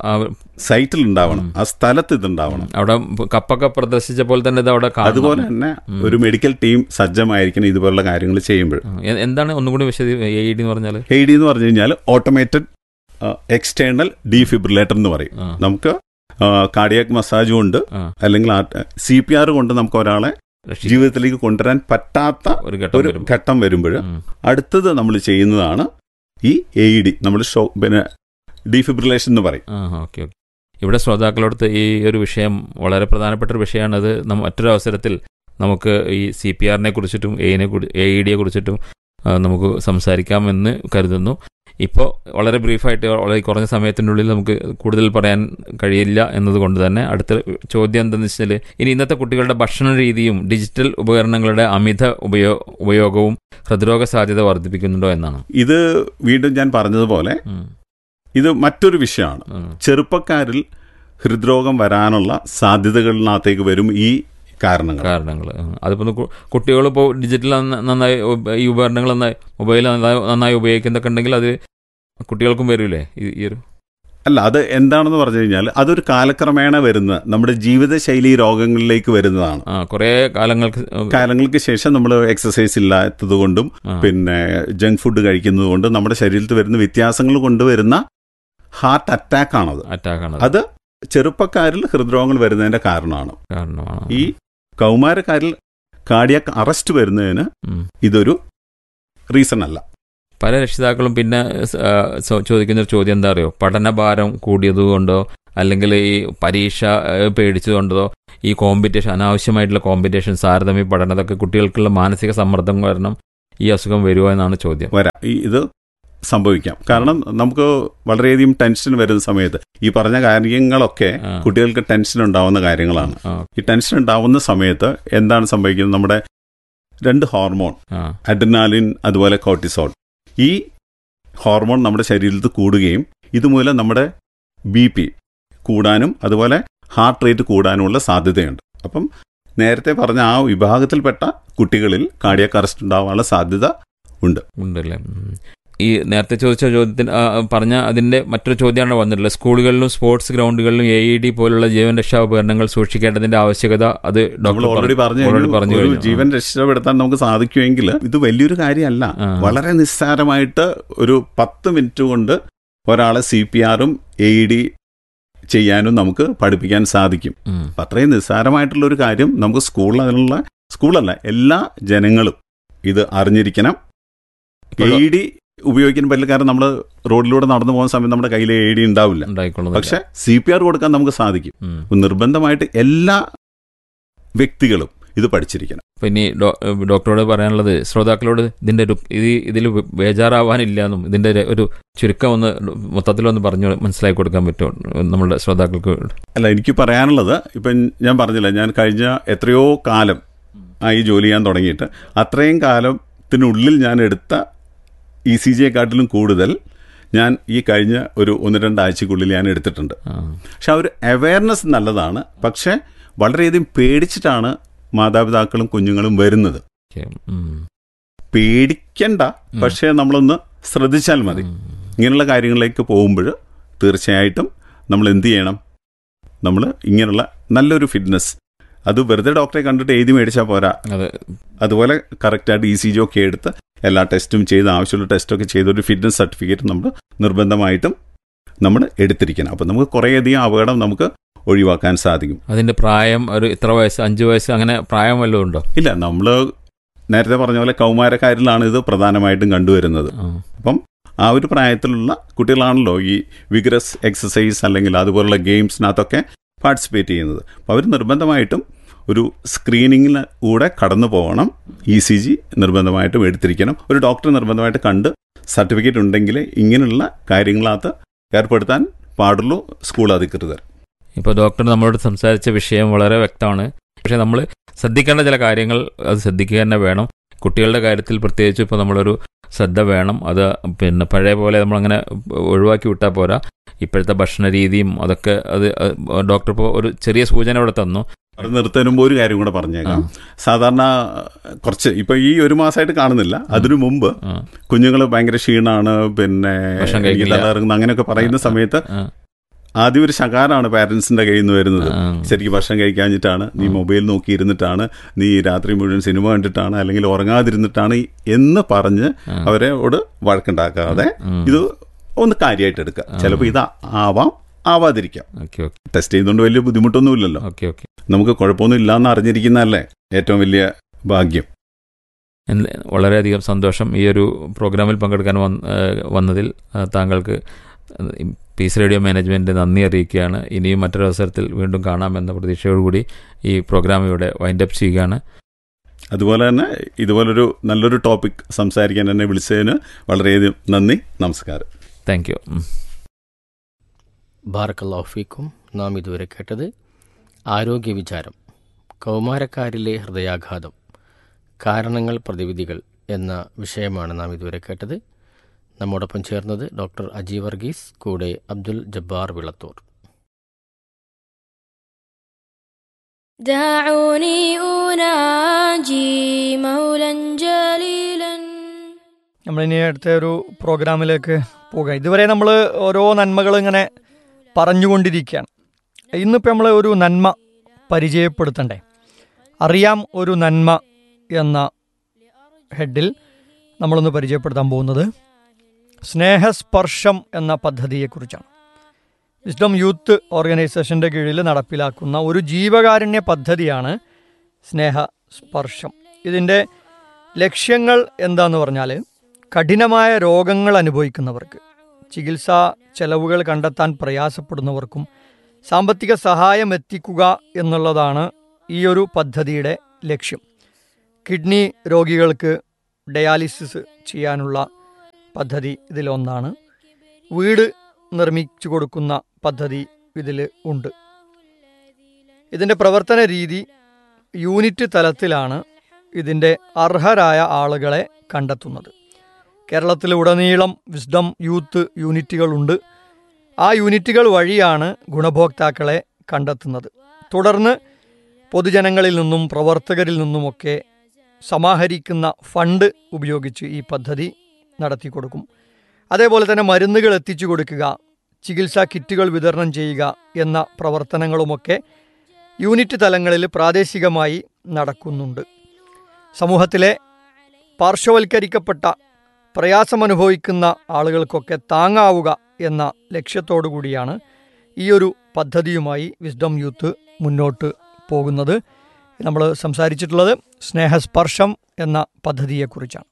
S5: സൈറ്റിൽ ഉണ്ടാവണം ആ സ്ഥലത്ത് ഇത് ഉണ്ടാവണം
S4: അവിടെ കപ്പൊക്കെ പ്രദർശിച്ച പോലെ തന്നെ ഇത് അവിടെ കാണണം.
S5: അതുപോലെ തന്നെ ഒരു മെഡിക്കൽ ടീം സജ്ജമായിരിക്കണം ഇതുപോലുള്ള കാര്യങ്ങൾ ചെയ്യുമ്പോൾ
S4: ആ, എ- എന്താണ് ഒന്നും കൂടി വിശദ എ ഡി എന്ന് പറഞ്ഞാൽ
S5: എ ഡി എന്ന് പറഞ്ഞു കഴിഞ്ഞാൽ ഓട്ടോമേറ്റഡ് എക്സ്റ്റേണൽ ഡീഫിബ്രിലേറ്റർ എന്ന് പറയും
S4: ആ.
S5: നമുക്ക് കാർഡിയാക് മസാജ് കൊണ്ട്
S4: ആ.
S5: അല്ലെങ്കിൽ സി പി ആർ കൊണ്ട് നമുക്ക് ഒരാളെ
S4: രക്ഷിക്കും.
S5: ജീവിതത്തിലേക്ക് കൊണ്ടുവരാൻ പറ്റാത്ത
S4: ഒരു ഘട്ടം
S5: ഒരു
S4: വരും
S5: ഘട്ടം വരുമ്പോൾ
S4: ഉം.
S5: അടുത്തത് നമ്മൾ ചെയ്യുന്നതാണ് ഈ എ ഇ ഡി നമ്മൾ ഷോ പിന്നെ ഡീഫിബ്രിലേഷൻ എന്ന് പറയും
S4: ആ ഓക്കെ ഓക്കെ ഇവിടെ ശ്രോതാക്കളോടത്ത് ഈ ഒരു വിഷയം വളരെ പ്രധാനപ്പെട്ട ഒരു വിഷയമാണത് നമ്മ മറ്റൊരു അവസരത്തിൽ നമുക്ക് ഈ സി പി ആറിനെ കുറിച്ചിട്ടും എനെ എ ഇ ഡിയെ കുറിച്ചിട്ടും ആ, നമുക്ക് സംസാരിക്കാമെന്ന് കരുതുന്നു ഇപ്പോൾ വളരെ ബ്രീഫായിട്ട് വളരെ കുറഞ്ഞ സമയത്തിനുള്ളിൽ നമുക്ക് കൂടുതൽ പറയാൻ കഴിയില്ല എന്നതുകൊണ്ട് തന്നെ അടുത്ത ചോദ്യം എന്തെന്ന് വെച്ചാൽ ഇനി ഇന്നത്തെ കുട്ടികളുടെ ഭക്ഷണ രീതിയും ഡിജിറ്റൽ ഉപകരണങ്ങളുടെ അമിത ഉപയോ ഉപയോഗവും ഹൃദ്രോഗ സാധ്യത വർദ്ധിപ്പിക്കുന്നുണ്ടോ എന്നാണ്
S5: ഇത് വീണ്ടും ഞാൻ പറഞ്ഞതുപോലെ
S4: ഉം.
S5: ഇത് മറ്റൊരു വിഷയമാണ്
S4: ഉം.
S5: ചെറുപ്പക്കാരിൽ ഹൃദ്രോഗം വരാനുള്ള സാധ്യതകളിനകത്തേക്ക് വരും ഈ കാരണങ്ങൾ
S4: കാരണങ്ങൾ അതിപ്പോൾ കുട്ടികളിപ്പോൾ ഡിജിറ്റൽ നന്ന- നന്നായി ഉപ- ഈ ഉപകരണങ്ങൾ നന്നായി മൊബൈൽ നന്നായി നന്നായി ഉപയോഗിക്കുന്നൊക്കെ ഉണ്ടെങ്കിൽ അത് കുട്ടികൾക്കും വരൂലേ ഈ ഈ ഒരു
S5: അല്ല അത് എന്താണെന്ന് പറഞ്ഞു കഴിഞ്ഞാൽ അതൊരു കാലക്രമേണ വരുന്ന നമ്മുടെ ജീവിതശൈലി രോഗങ്ങളിലേക്ക് വരുന്നതാണ്
S4: ആ കുറേ കാലങ്ങൾക്ക്
S5: കാലങ്ങൾക്ക് ശേഷം നമ്മൾ എക്സസൈസ് ഇല്ലാത്തത് കൊണ്ടും
S4: ആ,
S5: പിന്നെ ജങ്ക് ഫുഡ് കഴിക്കുന്നത് കൊണ്ടും നമ്മുടെ ശരീരത്തിൽ വരുന്ന വ്യത്യാസങ്ങൾ കൊണ്ടുവരുന്ന ഹാർട്ട് അറ്റാക്ക് ആണത്
S4: അറ്റാക്കാണ്
S5: അത് ചെറുപ്പക്കാരിൽ ഹൃദ്രോഗങ്ങൾ വരുന്നതിന്റെ കാരണമാണ്
S4: കാരണമാണ്
S5: ഈ കൗമാരക്കാരിൽ കാർഡിയാക് അറസ്റ്റ് വരുന്നതിന്
S4: ഉം.
S5: ഇതൊരു റീസൺ അല്ല
S4: പല രക്ഷിതാക്കളും പിന്നെ സ- ആ, സോ- ചോദിക്കുന്ന ഒരു ചോദ്യം എന്താ അറിയോ പഠനഭാരം കൂടിയതുകൊണ്ടോ അല്ലെങ്കിൽ ഈ പരീക്ഷ ഏഹ്, പേടിച്ചതുകൊണ്ടോ ഈ കോമ്പറ്റീഷൻ അനാവശ്യമായിട്ടുള്ള കോമ്പറ്റീഷൻ താരതമ്യ പഠനതൊക്കെ കുട്ടികൾക്കുള്ള മാനസിക സമ്മർദ്ദം കാരണം ഈ അസുഖം വരുമോ എന്നാണ് ചോദ്യം
S5: വരാം ഈ ഇത് സംഭവിക്കാം കാരണം നമുക്ക് വളരെയധികം ടെൻഷൻ വരുന്ന സമയത്ത് ഈ പറഞ്ഞ കാര്യങ്ങളൊക്കെ
S4: ആ.
S5: കുട്ടികൾക്ക് ടെൻഷൻ ഉണ്ടാവുന്ന കാര്യങ്ങളാണ്
S4: ആ,
S5: ഈ ടെൻഷൻ ഉണ്ടാവുന്ന സമയത്ത് എന്താണ് സംഭവിക്കുന്നത് നമ്മുടെ രണ്ട് ഹോർമോൺ
S4: ആ,
S5: അഡ്രിനാലിൻ അതുപോലെ കോർട്ടിസോൾ ഈ ഹോർമോൺ നമ്മുടെ ശരീരത്തിൽ കൂടുകയും ഇതുമൂലം നമ്മുടെ ബി പി കൂടാനും അതുപോലെ ഹാർട്ട് റേറ്റ് കൂടാനുമുള്ള സാധ്യതയുണ്ട് അപ്പം നേരത്തെ പറഞ്ഞ ആ വിഭാഗത്തിൽപ്പെട്ട കുട്ടികളിൽ കാർഡിയാക് അറസ്റ്റ് ഉണ്ടാവാനുള്ള സാധ്യത
S4: ഉണ്ടല്ലേ ഉം. ഈ നേരത്തെ ചോദിച്ച ചോദ്യത്തിന് ആ, പറഞ്ഞ അതിന്റെ മറ്റൊരു ചോദ്യമാണ് വന്നിട്ടുള്ളത് സ്കൂളുകളിലും സ്പോർട്സ് ഗ്രൗണ്ടുകളിലും എ ഇ ഡി പോലുള്ള ജീവൻ രക്ഷാ ഉപകരണങ്ങൾ സൂക്ഷിക്കേണ്ടതിന്റെ ആവശ്യകത അത്
S5: നമ്മൾ
S4: ഡോക്ടർ
S5: ഓൾറെഡി പറഞ്ഞു
S4: already
S5: കഴിഞ്ഞു.
S4: പറഞ്ഞു
S5: ഒരു
S4: കഴിഞ്ഞു.
S5: ജീവൻ രക്ഷപ്പെടുത്താൻ നമുക്ക് സാധിക്കുമെങ്കിൽ ഇത് വലിയൊരു കാര്യമല്ല
S4: ആ.
S5: വളരെ നിസ്സാരമായിട്ട് ഒരു പത്ത് മിനിറ്റ് കൊണ്ട് ഒരാളെ സി പി ആറും എ ഇ ഡി ചെയ്യാനും നമുക്ക് പഠിപ്പിക്കാൻ സാധിക്കും
S4: ഉം.
S5: അപ്പം അത്രയും നിസ്സാരമായിട്ടുള്ള ഒരു കാര്യം നമുക്ക് സ്കൂളിൽ അതിനുള്ള സ്കൂളല്ല എല്ലാ ജനങ്ങളും ഇത് അറിഞ്ഞിരിക്കണം
S4: ഇപ്പോൾ
S5: എ ഡി ഉപയോഗിക്കാൻ പറ്റില്ല കാരണം നമ്മൾ റോഡിലൂടെ നടന്നു പോകുന്ന സമയത്ത് നമ്മുടെ കയ്യിൽ എ ഡി ഉണ്ടാവില്ല
S4: ഉണ്ടായിക്കൊള്ളുന്നില്ല
S5: പക്ഷെ സി പി ആർ കൊടുക്കാൻ നമുക്ക് സാധിക്കും
S4: ഉം.
S5: അപ്പം നിർബന്ധമായിട്ട് എല്ലാ വ്യക്തികളും ഇത് പഠിച്ചിരിക്കണം
S4: അപ്പൊ ഇനി ഡോ- ഡോക്ടറോട് പറയാനുള്ളത് ശ്രോതാക്കളോട് ഇതിന്റെ ഒരു ഇത് ഇതിൽ ബേജാറാവാനില്ല എന്നും ഇതിന്റെ ഒരു- ഒരു ചുരുക്കം ഒന്ന് മൊത്തത്തിലൊന്ന് പറഞ്ഞു മനസ്സിലാക്കി കൊടുക്കാൻ പറ്റുമോ നമ്മുടെ ശ്രോതാക്കൾക്ക്
S5: അല്ല എനിക്ക് പറയാനുള്ളത് ഇപ്പം ഞാൻ പറഞ്ഞില്ല ഞാൻ കഴിഞ്ഞ എത്രയോ കാലം ആയി ജോലി ചെയ്യാൻ തുടങ്ങിയിട്ട് അത്രയും കാലത്തിനുള്ളിൽ ഞാൻ എടുത്ത ഇ സി ജിയെക്കാട്ടിലും കൂടുതൽ ഞാൻ ഈ കഴിഞ്ഞ ഒരു ഒന്ന് രണ്ടാഴ്ചക്കുള്ളിൽ ഞാൻ എടുത്തിട്ടുണ്ട്
S4: ആ,
S5: പക്ഷെ ആ ഒരു അവയർനെസ് നല്ലതാണ് പക്ഷേ വളരെയധികം പേടിച്ചിട്ടാണ് മാതാപിതാക്കളും കുഞ്ഞുങ്ങളും വരുന്നത്
S4: ഓക്കേ. ഉം.
S5: പേടിക്കണ്ട പക്ഷേ നമ്മളൊന്ന് ശ്രദ്ധിച്ചാൽ മതി ഇങ്ങനെയുള്ള കാര്യങ്ങളിലേക്ക് പോകുമ്പോൾ തീർച്ചയായിട്ടും നമ്മൾ എന്ത് ചെയ്യണം നമ്മൾ ഇങ്ങനെയുള്ള നല്ലൊരു ഫിറ്റ്നസ് അത് വെറുതെ ഡോക്ടറെ കണ്ടിട്ട് എഴുതി മേടിച്ചാൽ പോരാ
S4: അതെ
S5: അതുപോലെ കറക്റ്റായിട്ട് ഇ സി ജി ഒക്കെ എടുത്ത് എല്ലാ ടെസ്റ്റും ചെയ്ത് ആവശ്യമുള്ള ടെസ്റ്റൊക്കെ ചെയ്ത ഒരു ഫിറ്റ്നസ് സർട്ടിഫിക്കറ്റ് നമ്മൾ നിർബന്ധമായിട്ടും നമ്മൾ എടുത്തിരിക്കണം അപ്പം നമുക്ക് കുറേയധികം അപകടം നമുക്ക് ഒഴിവാക്കാൻ സാധിക്കും
S4: അതിന്റെ പ്രായം ഒരു ഇത്ര വയസ്സ് അഞ്ചു വയസ്സ് അങ്ങനെ പ്രായം വല്ലതും ഉണ്ടോ
S5: ഇല്ല നമ്മൾ നേരത്തെ പറഞ്ഞ പോലെ കൗമാരക്കാരിലാണ് ഇത് പ്രധാനമായിട്ടും കണ്ടുവരുന്നത്
S4: ആ.
S5: അപ്പം ആ ഒരു പ്രായത്തിലുള്ള കുട്ടികളാണല്ലോ ഈ വിഗ്രസ് എക്സസൈസ് അല്ലെങ്കിൽ അതുപോലുള്ള ഗെയിംസിനകത്തൊക്കെ പാർട്ടിസിപ്പേറ്റ് ചെയ്യുന്നത് അപ്പോൾ അവർ നിർബന്ധമായിട്ടും ഒരു സ്ക്രീനിങ്ങിന് കൂടെ കടന്നു പോകണം ഇ സി ജി നിർബന്ധമായിട്ടും എടുത്തിരിക്കണം ഒരു ഡോക്ടർ നിർബന്ധമായിട്ട് കണ്ട് സർട്ടിഫിക്കറ്റ് ഉണ്ടെങ്കിൽ ഇങ്ങനെയുള്ള കാര്യങ്ങളകത്ത് ഏർപ്പെടുത്താൻ പാടുള്ളൂ സ്കൂൾ അധികൃതർ
S4: ഇപ്പോൾ ഡോക്ടർ നമ്മളോട് സംസാരിച്ച വിഷയം വളരെ വ്യക്തമാണ് പക്ഷെ നമ്മൾ ശ്രദ്ധിക്കേണ്ട ചില കാര്യങ്ങൾ അത് ശ്രദ്ധിക്കുക തന്നെ വേണം കുട്ടികളുടെ കാര്യത്തിൽ പ്രത്യേകിച്ച് ഇപ്പോൾ നമ്മളൊരു ശ്രദ്ധ വേണം അത് പിന്നെ പഴയ പോലെ നമ്മളങ്ങനെ ഒഴിവാക്കി വിട്ടാൽ പോരാ ഇപ്പോഴത്തെ ഭക്ഷണ രീതിയും അതൊക്കെ അത് ഡോക്ടർ ഇപ്പോൾ ഒരു ചെറിയ സൂചന ഇവിടെ തന്നു
S5: അത് നിർത്തുമ്പോൾ ഒരു കാര്യം കൂടെ പറഞ്ഞേക്കാം സാധാരണ കുറച്ച് ഇപ്പൊ ഈ ഒരു മാസമായിട്ട് കാണുന്നില്ല അതിനു മുമ്പ്
S4: ആ,
S5: കുഞ്ഞുങ്ങൾ ഭയങ്കര ക്ഷീണാണ് പിന്നെ
S4: ഭക്ഷണം
S5: എനിക്ക്
S4: കഴിക്കില്ല.
S5: തലകറങ്ങുന്നു അങ്ങനെയൊക്കെ പറയുന്ന സമയത്ത്
S4: ആ,
S5: ആദ്യം ഒരു ശകാരാണ് പാരന്റ്സിന്റെ കയ്യിൽ നിന്ന് വരുന്നത്
S4: ആ.
S5: ശരിക്കും ഭക്ഷണം കഴിക്കാഞ്ഞിട്ടാണ് നീ മൊബൈൽ നോക്കി ഇരുന്നിട്ടാണ് നീ രാത്രി മുഴുവൻ സിനിമ കണ്ടിട്ടാണ് അല്ലെങ്കിൽ ഉറങ്ങാതിരുന്നിട്ടാണ് എന്ന് പറഞ്ഞ് അവരോട് വഴക്കുണ്ടാക്കാതെ
S4: ഉം.
S5: ഇത് ഒന്ന് കാര്യമായിട്ട് എടുക്കുക ചിലപ്പോൾ ഇത് ആവാം ആവാതിരിക്കാം
S4: ഓക്കെ ഓക്കെ
S5: ടെസ്റ്റ് ചെയ്യുന്നതുകൊണ്ട് വലിയ ബുദ്ധിമുട്ടൊന്നുമില്ലല്ലോ
S4: ഓക്കെ ഓക്കെ
S5: നമുക്ക് കുഴപ്പമൊന്നും ഇല്ലാന്ന് അറിഞ്ഞിരിക്കുന്നതല്ലേ ഏറ്റവും വലിയ ഭാഗ്യം
S4: എന്ത് വളരെയധികം സന്തോഷം ഈ ഒരു പ്രോഗ്രാമിൽ പങ്കെടുക്കാൻ വന്ന ഏഹ് വന്നതിൽ ഏഹ് താങ്കൾക്ക് പീസ് റേഡിയോ മാനേജ്മെൻറ്റ് നന്ദി അറിയിക്കുകയാണ് ഇനിയും മറ്റൊരു അവസരത്തിൽ വീണ്ടും കാണാമെന്ന പ്രതീക്ഷയോടുകൂടി ഈ പ്രോഗ്രാം ഇവിടെ വൈൻഡപ്പ് ചെയ്യുകയാണ്
S5: അതുപോലെ തന്നെ ഇതുപോലൊരു നല്ലൊരു ടോപ്പിക് സംസാരിക്കാൻ എന്നെ വിളിച്ചതിന് വളരെയധികം നന്ദി നമസ്കാരം
S4: താങ്ക് യു
S3: ബാറക്കല്ലാഫിക്കും നാം ഇതുവരെ കേട്ടത് ആരോഗ്യ വിചാരം കൗമാരക്കാരിലെ ഹൃദയാഘാതം കാരണങ്ങൾ പ്രതിവിധികൾ എന്ന വിഷയമാണ് നാം ഇതുവരെ കേട്ടത് നമ്മോടൊപ്പം ചേർന്നത് ഡോക്ടർ അജി വർഗീസ് കൂടെ അബ്ദുൽ ജബ്ബാർ വിളത്തൂർ
S6: دعوني أناجي مولا جليلا
S7: നമ്മളിനി അടുത്ത ഒരു പ്രോഗ്രാമിലേക്ക് പോകാം ഇതുവരെ നമ്മൾ ഓരോ നന്മകൾ ഇങ്ങനെ പറഞ്ഞുകൊണ്ടിരിക്കുകയാണ് ഇന്നിപ്പോൾ നമ്മൾ ഒരു നന്മ പരിചയപ്പെടുത്തണ്ടേ അറിയാം ഒരു നന്മ എന്ന ഹെഡിൽ നമ്മളൊന്ന് പരിചയപ്പെടുത്താൻ പോകുന്നത് സ്നേഹസ്പർശം എന്ന പദ്ധതിയെക്കുറിച്ചാണ് വിസ്ഡം യൂത്ത് ഓർഗനൈസേഷൻ്റെ കീഴിൽ നടപ്പിലാക്കുന്ന ഒരു ജീവകാരുണ്യ പദ്ധതിയാണ് സ്നേഹസ്പർശം ഇതിൻ്റെ ലക്ഷ്യങ്ങൾ എന്താന്ന് പറഞ്ഞാൽ കഠിനമായ രോഗങ്ങൾ അനുഭവിക്കുന്നവർക്ക് ചികിത്സാ ചെലവുകൾ കണ്ടെത്താൻ പ്രയാസപ്പെടുന്നവർക്കും സാമ്പത്തിക സഹായം എത്തിക്കുക എന്നുള്ളതാണ് ഈ ഒരു പദ്ധതിയുടെ ലക്ഷ്യം കിഡ്നി രോഗികൾക്ക് ഡയാലിസിസ് ചെയ്യാനുള്ള പദ്ധതി ഇതിലൊന്നാണ് വീട് നിർമ്മിച്ചു കൊടുക്കുന്ന പദ്ധതി ഇതിൽ ഉണ്ട് ഇതിൻ്റെ പ്രവർത്തന രീതി യൂണിറ്റ് തലത്തിലാണ് ഇതിൻ്റെ അർഹരായ ആളുകളെ കണ്ടെത്തുന്നത് കേരളത്തിലുടനീളം വിസ്ഡം യൂത്ത് യൂണിറ്റുകളുണ്ട് ആ യൂണിറ്റുകൾ വഴിയാണ് ഗുണഭോക്താക്കളെ കണ്ടെത്തുന്നത് തുടർന്ന് പൊതുജനങ്ങളിൽ നിന്നും പ്രവർത്തകരിൽ നിന്നുമൊക്കെ സമാഹരിക്കുന്ന ഫണ്ട് ഉപയോഗിച്ച് ഈ പദ്ധതി നടത്തി കൊടുക്കും അതേപോലെ തന്നെ മരുന്നുകൾ എത്തിച്ചു കൊടുക്കുക ചികിത്സാ കിറ്റുകൾ വിതരണം ചെയ്യുക എന്ന പ്രവർത്തനങ്ങളുമൊക്കെ യൂണിറ്റ് തലങ്ങളിൽ പ്രാദേശികമായി നടക്കുന്നുണ്ട് സമൂഹത്തിലെ പാർശ്വവൽക്കരിക്കപ്പെട്ട പ്രയാസമനുഭവിക്കുന്ന ആളുകൾക്കൊക്കെ താങ്ങാവുക എന്ന ലക്ഷ്യത്തോടു കൂടിയാണ് ഈ ഒരു പദ്ധതിയുമായി വിസ്ഡം യൂത്ത് മുന്നോട്ട് പോകുന്നത് നമ്മൾ സംസാരിച്ചിട്ടുള്ളത് സ്നേഹസ്പർശം എന്ന പദ്ധതിയെക്കുറിച്ചാണ്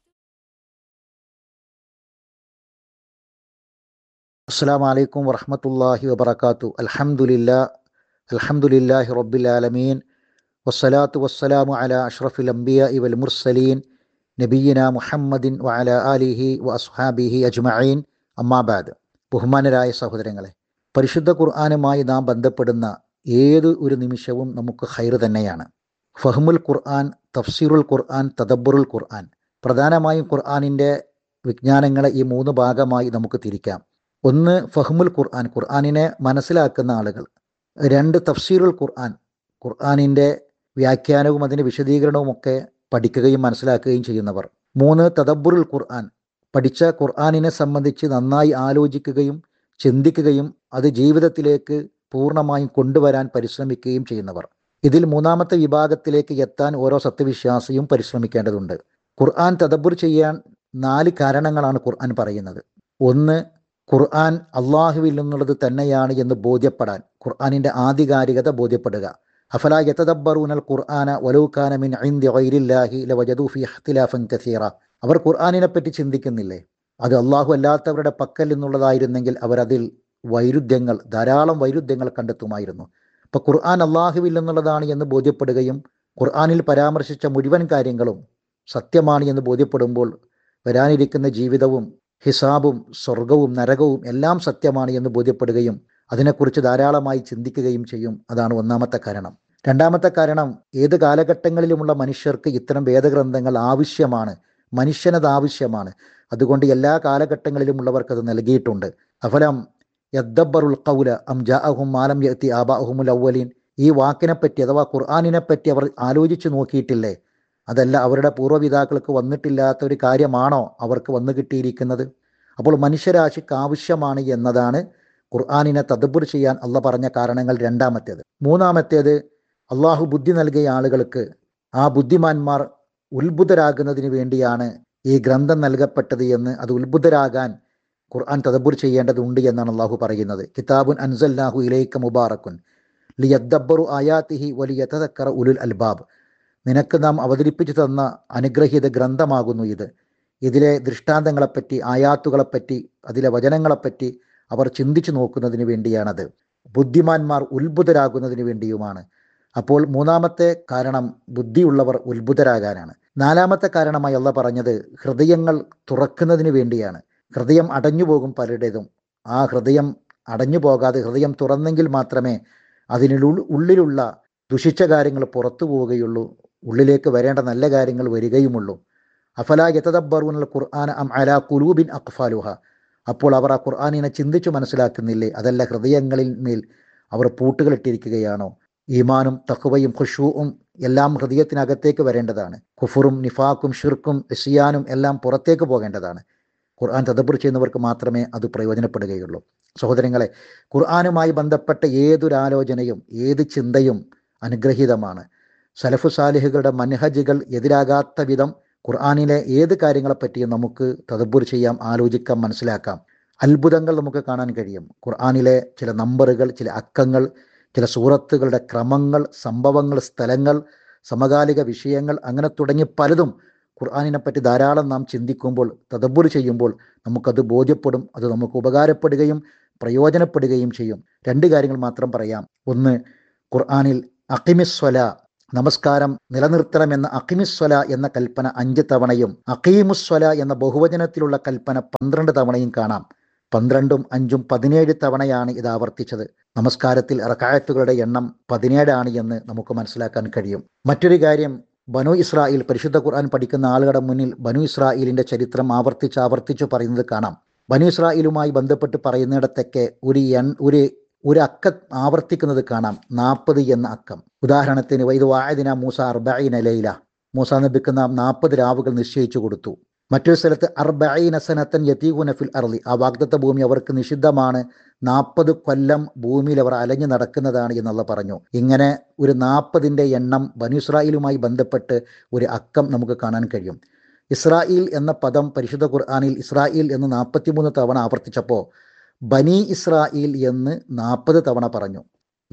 S8: അസ്സാം വലൈക്കും വറഹമത്തല്ലാഹി വബർക്കാത്തു അൽഹംദുലില്ലാ അൽഹംദുലില്ലാഹി റബ്ബിൽ ആലമീൻ വസ്സലാത്തു വസ്സലാമു അല അഷ്റഫിൽ അംബിയ വൽ മുർസലീൻ നബീന മുഹമ്മദിൻ വഅല ആലിഹി വ അസ്ഹാബിഹി അജ്മഈൻ അമ്മാബാദ് ബഹുമാനരായ സഹോദരങ്ങളെ പരിശുദ്ധ ഖുർആാനുമായി നാം ബന്ധപ്പെടുന്ന ഏത് ഒരു നിമിഷവും നമുക്ക് ഹൈർ തന്നെയാണ് ഫഹ്മുൽ ഖുർആൻ തഫ്സീറുൽ ഖുർആൻ തദബ്ബുറുൽ ഖുർആൻ പ്രധാനമായും ഖുർആാനിൻ്റെ വിജ്ഞാനങ്ങളെ ഈ മൂന്ന് ഭാഗമായി നമുക്ക് തിരിക്കാം ഒന്ന് ഫഹ്മുൽ ഖുർആൻ ഖുർആാനിനെ മനസ്സിലാക്കുന്ന ആളുകൾ രണ്ട് തഫ്സീറുൽ ഖുർആൻ ഖുർആാനിൻ്റെ വ്യാഖ്യാനവും അതിൻ്റെ വിശദീകരണവും ഒക്കെ പഠിക്കുകയും മനസ്സിലാക്കുകയും ചെയ്യുന്നവർ മൂന്ന് തദബ്ബുറുൽ ഖുർആൻ പഠിച്ച ഖുർആാനിനെ സംബന്ധിച്ച് നന്നായി ആലോചിക്കുകയും ചിന്തിക്കുകയും അത് ജീവിതത്തിലേക്ക് പൂർണ്ണമായും കൊണ്ടുവരാൻ പരിശ്രമിക്കുകയും ചെയ്യുന്നവർ ഇതിൽ മൂന്നാമത്തെ വിഭാഗത്തിലേക്ക് എത്താൻ ഓരോ സത്യവിശ്വാസിയും പരിശ്രമിക്കേണ്ടതുണ്ട് ഖുർആൻ തദബ്ബുർ ചെയ്യാൻ നാല് കാരണങ്ങളാണ് ഖുർആൻ പറയുന്നത് ഒന്ന് ഖുർആൻ അള്ളാഹുവിൽ നിന്നുള്ളത് തന്നെയാണ് എന്ന് ബോധ്യപ്പെടാൻ ഖുർആാനിൻ്റെ ആധികാരികത ബോധ്യപ്പെടുക അഫല യതദബ്ബറൂനൽ ഖുർആന വലൂക്കാന മിൻ ഐന്ദി ഗൈരില്ലാഹി ലവജദൂ ഫീ ഇഖ്തിലാഫൻ കസീറ അവർ ഖുർആാനിനെ പറ്റി ചിന്തിക്കുന്നില്ലേ അത് അള്ളാഹു അല്ലാത്തവരുടെ പക്കൽ നിന്നുള്ളതായിരുന്നെങ്കിൽ അവരതിൽ വൈരുദ്ധ്യങ്ങൾ ധാരാളം വൈരുദ്ധ്യങ്ങൾ കണ്ടെത്തുമായിരുന്നു അപ്പോൾ ഖുർആൻ അള്ളാഹുവിൽ നിന്നുള്ളതാണ് എന്ന് ബോധ്യപ്പെടുകയും ഖുർആാനിൽ പരാമർശിച്ച മുഴുവൻ കാര്യങ്ങളും സത്യമാണ് എന്ന് ബോധ്യപ്പെടുമ്പോൾ വരാനിരിക്കുന്ന ജീവിതവും ഹിസാബും സ്വർഗവും നരകവും എല്ലാം സത്യമാണ് എന്ന് ബോധ്യപ്പെടുകയും അതിനെക്കുറിച്ച് ധാരാളമായി ചിന്തിക്കുകയും ചെയ്യും അതാണ് ഒന്നാമത്തെ കാരണം രണ്ടാമത്തെ കാരണം ഏത് കാലഘട്ടങ്ങളിലുമുള്ള മനുഷ്യർക്ക് ഇത്തരം വേദഗ്രന്ഥങ്ങൾ ആവശ്യമാണ് മനുഷ്യനത് ആവശ്യമാണ് അതുകൊണ്ട് എല്ലാ കാലഘട്ടങ്ങളിലും ഉള്ളവർക്ക് അത് നൽകിയിട്ടുണ്ട് അഫലം യദ്ദബറുൽ ഖൗല അം ജാഅഹും മാലം യത്തി ആബാഹുമുൽ അവലീൻ ഈ വാക്കിനെ പറ്റി അഥവാ ഖുർആാനിനെ പറ്റി അവർ ആലോചിച്ച് നോക്കിയിട്ടില്ലേ അതല്ല അവരുടെ പൂർവ്വപിതാക്കൾക്ക് വന്നിട്ടില്ലാത്ത ഒരു കാര്യമാണോ അവർക്ക് വന്നു കിട്ടിയിരിക്കുന്നത് അപ്പോൾ മനുഷ്യരാശിക്ക് ആവശ്യമാണ് എന്നതാണ് ഖുർആാനിനെ തദബ്ബുർ ചെയ്യാൻ അള്ള പറഞ്ഞ കാരണങ്ങൾ രണ്ടാമത്തേത് മൂന്നാമത്തേത് അള്ളാഹു ബുദ്ധി നൽകിയ ആളുകൾക്ക് ആ ബുദ്ധിമാന്മാർ ഉത്ഭുതരാകുന്നതിന് വേണ്ടിയാണ് ഈ ഗ്രന്ഥം നൽകപ്പെട്ടത് എന്ന് അത് ഉത്ഭുതരാകാൻ ഖുർആൻ തദബ്ബുർ ചെയ്യേണ്ടതുണ്ട് എന്നാണ് അള്ളാഹു പറയുന്നത് കിതാബുൻ അൻസല്ലാഹു ഇലൈക്ക മുബാറക്കുൻ ലിയദ്ദബ്ബറു ആയാത്തിഹി വലിയതക്കറ ഉലുൽ അൽബാബ് നിനക്ക് നാം അവതരിപ്പിച്ചു തന്ന അനുഗ്രഹീത ഗ്രന്ഥമാകുന്നു ഇത് ഇതിലെ ദൃഷ്ടാന്തങ്ങളെപ്പറ്റി ആയാത്തുകളെപ്പറ്റി അതിലെ വചനങ്ങളെപ്പറ്റി അവർ ചിന്തിച്ചു നോക്കുന്നതിന് വേണ്ടിയാണത് ബുദ്ധിമാന്മാർ ഉത്ഭുതരാകുന്നതിന് വേണ്ടിയുമാണ് അപ്പോൾ മൂന്നാമത്തെ കാരണം ബുദ്ധിയുള്ളവർ ഉത്ഭുതരാകാനാണ് നാലാമത്തെ കാരണമായി അള്ള പറഞ്ഞത് ഹൃദയങ്ങൾ തുറക്കുന്നതിന് വേണ്ടിയാണ് ഹൃദയം അടഞ്ഞു പോകും പലരുടേതും ആ ഹൃദയം അടഞ്ഞു പോകാതെ ഹൃദയം തുറന്നെങ്കിൽ മാത്രമേ അതിനുള്ളിൽ ഉള്ളിലുള്ള ദുഷിച്ച കാര്യങ്ങൾ പുറത്തു പോവുകയുള്ളൂ ഉള്ളിലേക്ക് വരേണ്ട നല്ല കാര്യങ്ങൾ വരികയുമുള്ളൂ അഫല യതദബ്ബറൂനൽ ഖുർആൻ അം അലാ കുലൂബിൻ അഖ്ഫാലുഹ അപ്പോൾ അവർ ആ ഖുർആാനിനെ ചിന്തിച്ചു മനസ്സിലാക്കുന്നില്ലേ അതല്ല ഹൃദയങ്ങളിൽ മേൽ അവർ പൂട്ടുകളിട്ടിരിക്കുകയാണോ ഈമാനും തഖ്വയും ഖുഷൂവും എല്ലാം ഹൃദയത്തിനകത്തേക്ക് വരേണ്ടതാണ് കുഫറും നിഫാക്കും ഷിർക്കും ഇസിയാനും എല്ലാം പുറത്തേക്ക് പോകേണ്ടതാണ് ഖുർആൻ തദബ്ബർ ചെയ്യുന്നവർക്ക് മാത്രമേ അത് പ്രയോജനപ്പെടുകയുള്ളൂ സഹോദരങ്ങളെ ഖുർആാനുമായി ബന്ധപ്പെട്ട ഏതൊരാലോചനയും ഏത് ചിന്തയും അനുഗ്രഹീതമാണ് സലഫു സാലിഹുകളുടെ മൻഹജുകൾ എതിരാകാത്ത വിധം ഖുർആാനിലെ ഏത് കാര്യങ്ങളെപ്പറ്റിയും നമുക്ക് തദബ്ബുർ ചെയ്യാം ആലോചിക്കാം മനസ്സിലാക്കാം അത്ഭുതങ്ങൾ നമുക്ക് കാണാൻ കഴിയും ഖുർആാനിലെ ചില നമ്പറുകൾ ചില അക്കങ്ങൾ ചില സൂറത്തുകളുടെ ക്രമങ്ങൾ സംഭവങ്ങൾ സ്ഥലങ്ങൾ സമകാലിക വിഷയങ്ങൾ അങ്ങനെ തുടങ്ങി പലതും ഖുർആാനിനെ പറ്റി ധാരാളം നാം ചിന്തിക്കുമ്പോൾ തദബ്ബുർ ചെയ്യുമ്പോൾ നമുക്കത് ബോധ്യപ്പെടും അത് നമുക്ക് ഉപകാരപ്പെടുകയും പ്രയോജനപ്പെടുകയും ചെയ്യും രണ്ട് കാര്യങ്ങൾ മാത്രം പറയാം ഒന്ന് ഖുർആാനിൽ അക്കിമിസ്വല നമസ്കാരം നിലനിർത്തണമെന്ന അക്കിമിസ്വല എന്ന കൽപ്പന അഞ്ച് തവണയും അക്കീമുസ്വല എന്ന ബഹുവചനത്തിലുള്ള കൽപ്പന പന്ത്രണ്ട് തവണയും കാണാം പന്ത്രണ്ടും അഞ്ചും പതിനേഴ് തവണയാണ് ഇത് ആവർത്തിച്ചത് നമസ്കാരത്തിൽ റക്കായത്തുകളുടെ എണ്ണം പതിനേഴാണ് എന്ന് നമുക്ക് മനസ്സിലാക്കാൻ കഴിയും മറ്റൊരു കാര്യം ബനു ഇസ്രായേൽ പരിശുദ്ധ ഖുർആൻ പഠിക്കുന്ന ആളുകളുടെ മുന്നിൽ ബനു ഇസ്രായേലിന്റെ ചരിത്രം ആവർത്തിച്ച് ആവർത്തിച്ച് പറയുന്നത് കാണാം ബനു ഇസ്രായേലുമായി ബന്ധപ്പെട്ട് പറയുന്നിടത്തൊക്കെ ഒരു എൺ ഒരു ഒരു അക്കം ആവർത്തിക്കുന്നത് കാണാം നാൽപ്പത് എന്ന അക്കം ഉദാഹരണത്തിന് വൈദ് വായദിന മൂസ അർബൈന ലൈല മൂസ നബിക്ക് നാം നാൽപ്പത് രാവുകൾ നിശ്ചയിച്ചു കൊടുത്തു മറ്റൊരു സ്ഥലത്ത് അർബൈന സനത്തൻ യതീഗുന ഫിൽ അർലി ആ വാഗ്ദത്ത ഭൂമി അവർക്ക് നിഷിദ്ധമാണ് നാൽപ്പത് കൊല്ലം ഭൂമിയിൽ അവർ അലഞ്ഞു നടക്കുന്നതാണ് എന്നുള്ള പറഞ്ഞു ഇങ്ങനെ ഒരു നാൽപ്പതിൻ്റെ എണ്ണം ബനു ഇസ്രായേലുമായി ബന്ധപ്പെട്ട് ഒരു അക്കം നമുക്ക് കാണാൻ കഴിയും ഇസ്രായേൽ എന്ന പദം പരിശുദ്ധ ഖുർആാനിൽ ഇസ്രായേൽ എന്ന് നാൽപ്പത്തിമൂന്ന് തവണ ആവർത്തിച്ചപ്പോൾ ബനി ഇസ്രായേൽ എന്ന് നാൽപ്പത് തവണ പറഞ്ഞു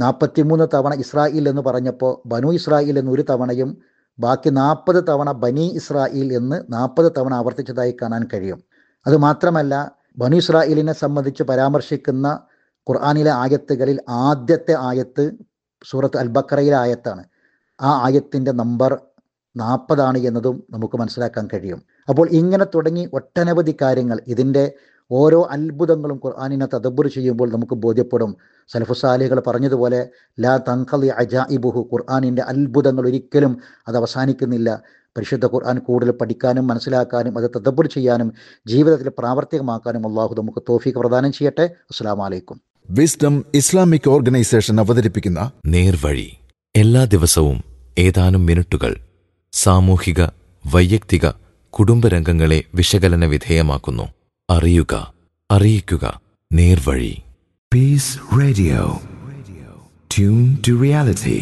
S8: നാൽപ്പത്തിമൂന്ന് തവണ ഇസ്രായേൽ എന്ന് പറഞ്ഞപ്പോൾ ബനു ഇസ്രായേൽ എന്ന് ഒരു തവണയും ബാക്കി നാൽപ്പത് തവണ ബനി ഇസ്രായേൽ എന്ന് നാൽപ്പത് തവണ ആവർത്തിച്ചതായി കാണാൻ കഴിയും അതുമാത്രമല്ല ബനു ഇസ്രായേലിനെ സംബന്ധിച്ച് പരാമർശിക്കുന്ന ഖുർആാനിലെ ആയത്തുകളിൽ ആദ്യത്തെ ആയത്ത് സൂറത്ത് അൽ ബക്കറയിലെ ആയത്താണ് ആ ആയത്തിൻ്റെ നമ്പർ നാൽപ്പതാണ് എന്നതും നമുക്ക് മനസ്സിലാക്കാൻ കഴിയും അപ്പോൾ ഇങ്ങനെ തുടങ്ങി ഒട്ടനവധി കാര്യങ്ങൾ ഇതിൻ്റെ ഓരോ അത്ഭുതങ്ങളും ഖുർആാനിനെ തദബ്ബർ ചെയ്യുമ്പോൾ നമുക്ക് ബോധ്യപ്പെടും സലഫുസാലികൾ പറഞ്ഞതുപോലെ ലാ തങ്കലി അജാഇബുഹു ഖുർആാനിൻ്റെ അത്ഭുതങ്ങൾ ഒരിക്കലും അത് അവസാനിക്കുന്നില്ല പരിശുദ്ധ ഖുർആൻ കൂടുതൽ പഠിക്കാനും മനസ്സിലാക്കാനും അത് തദബ്ബർ ചെയ്യാനും ജീവിതത്തിൽ പ്രാവർത്തികമാക്കാനും അള്ളാഹു നമുക്ക് തോഫീക്ക് പ്രദാനം ചെയ്യട്ടെ അസ്സാം വലൈക്കും
S9: വിസ്ഡം ഇസ്ലാമിക് ഓർഗനൈസേഷൻ അവതരിപ്പിക്കുന്ന
S10: നേർവഴി എല്ലാ ദിവസവും ഏതാനും മിനിറ്റുകൾ സാമൂഹിക വൈയക്തിക കുടുംബരംഗങ്ങളെ വിശകലന വിധേയമാക്കുന്നു അറിയുക അറിയിക്കുക നേർവഴി
S9: Peace Radio. Tune to reality.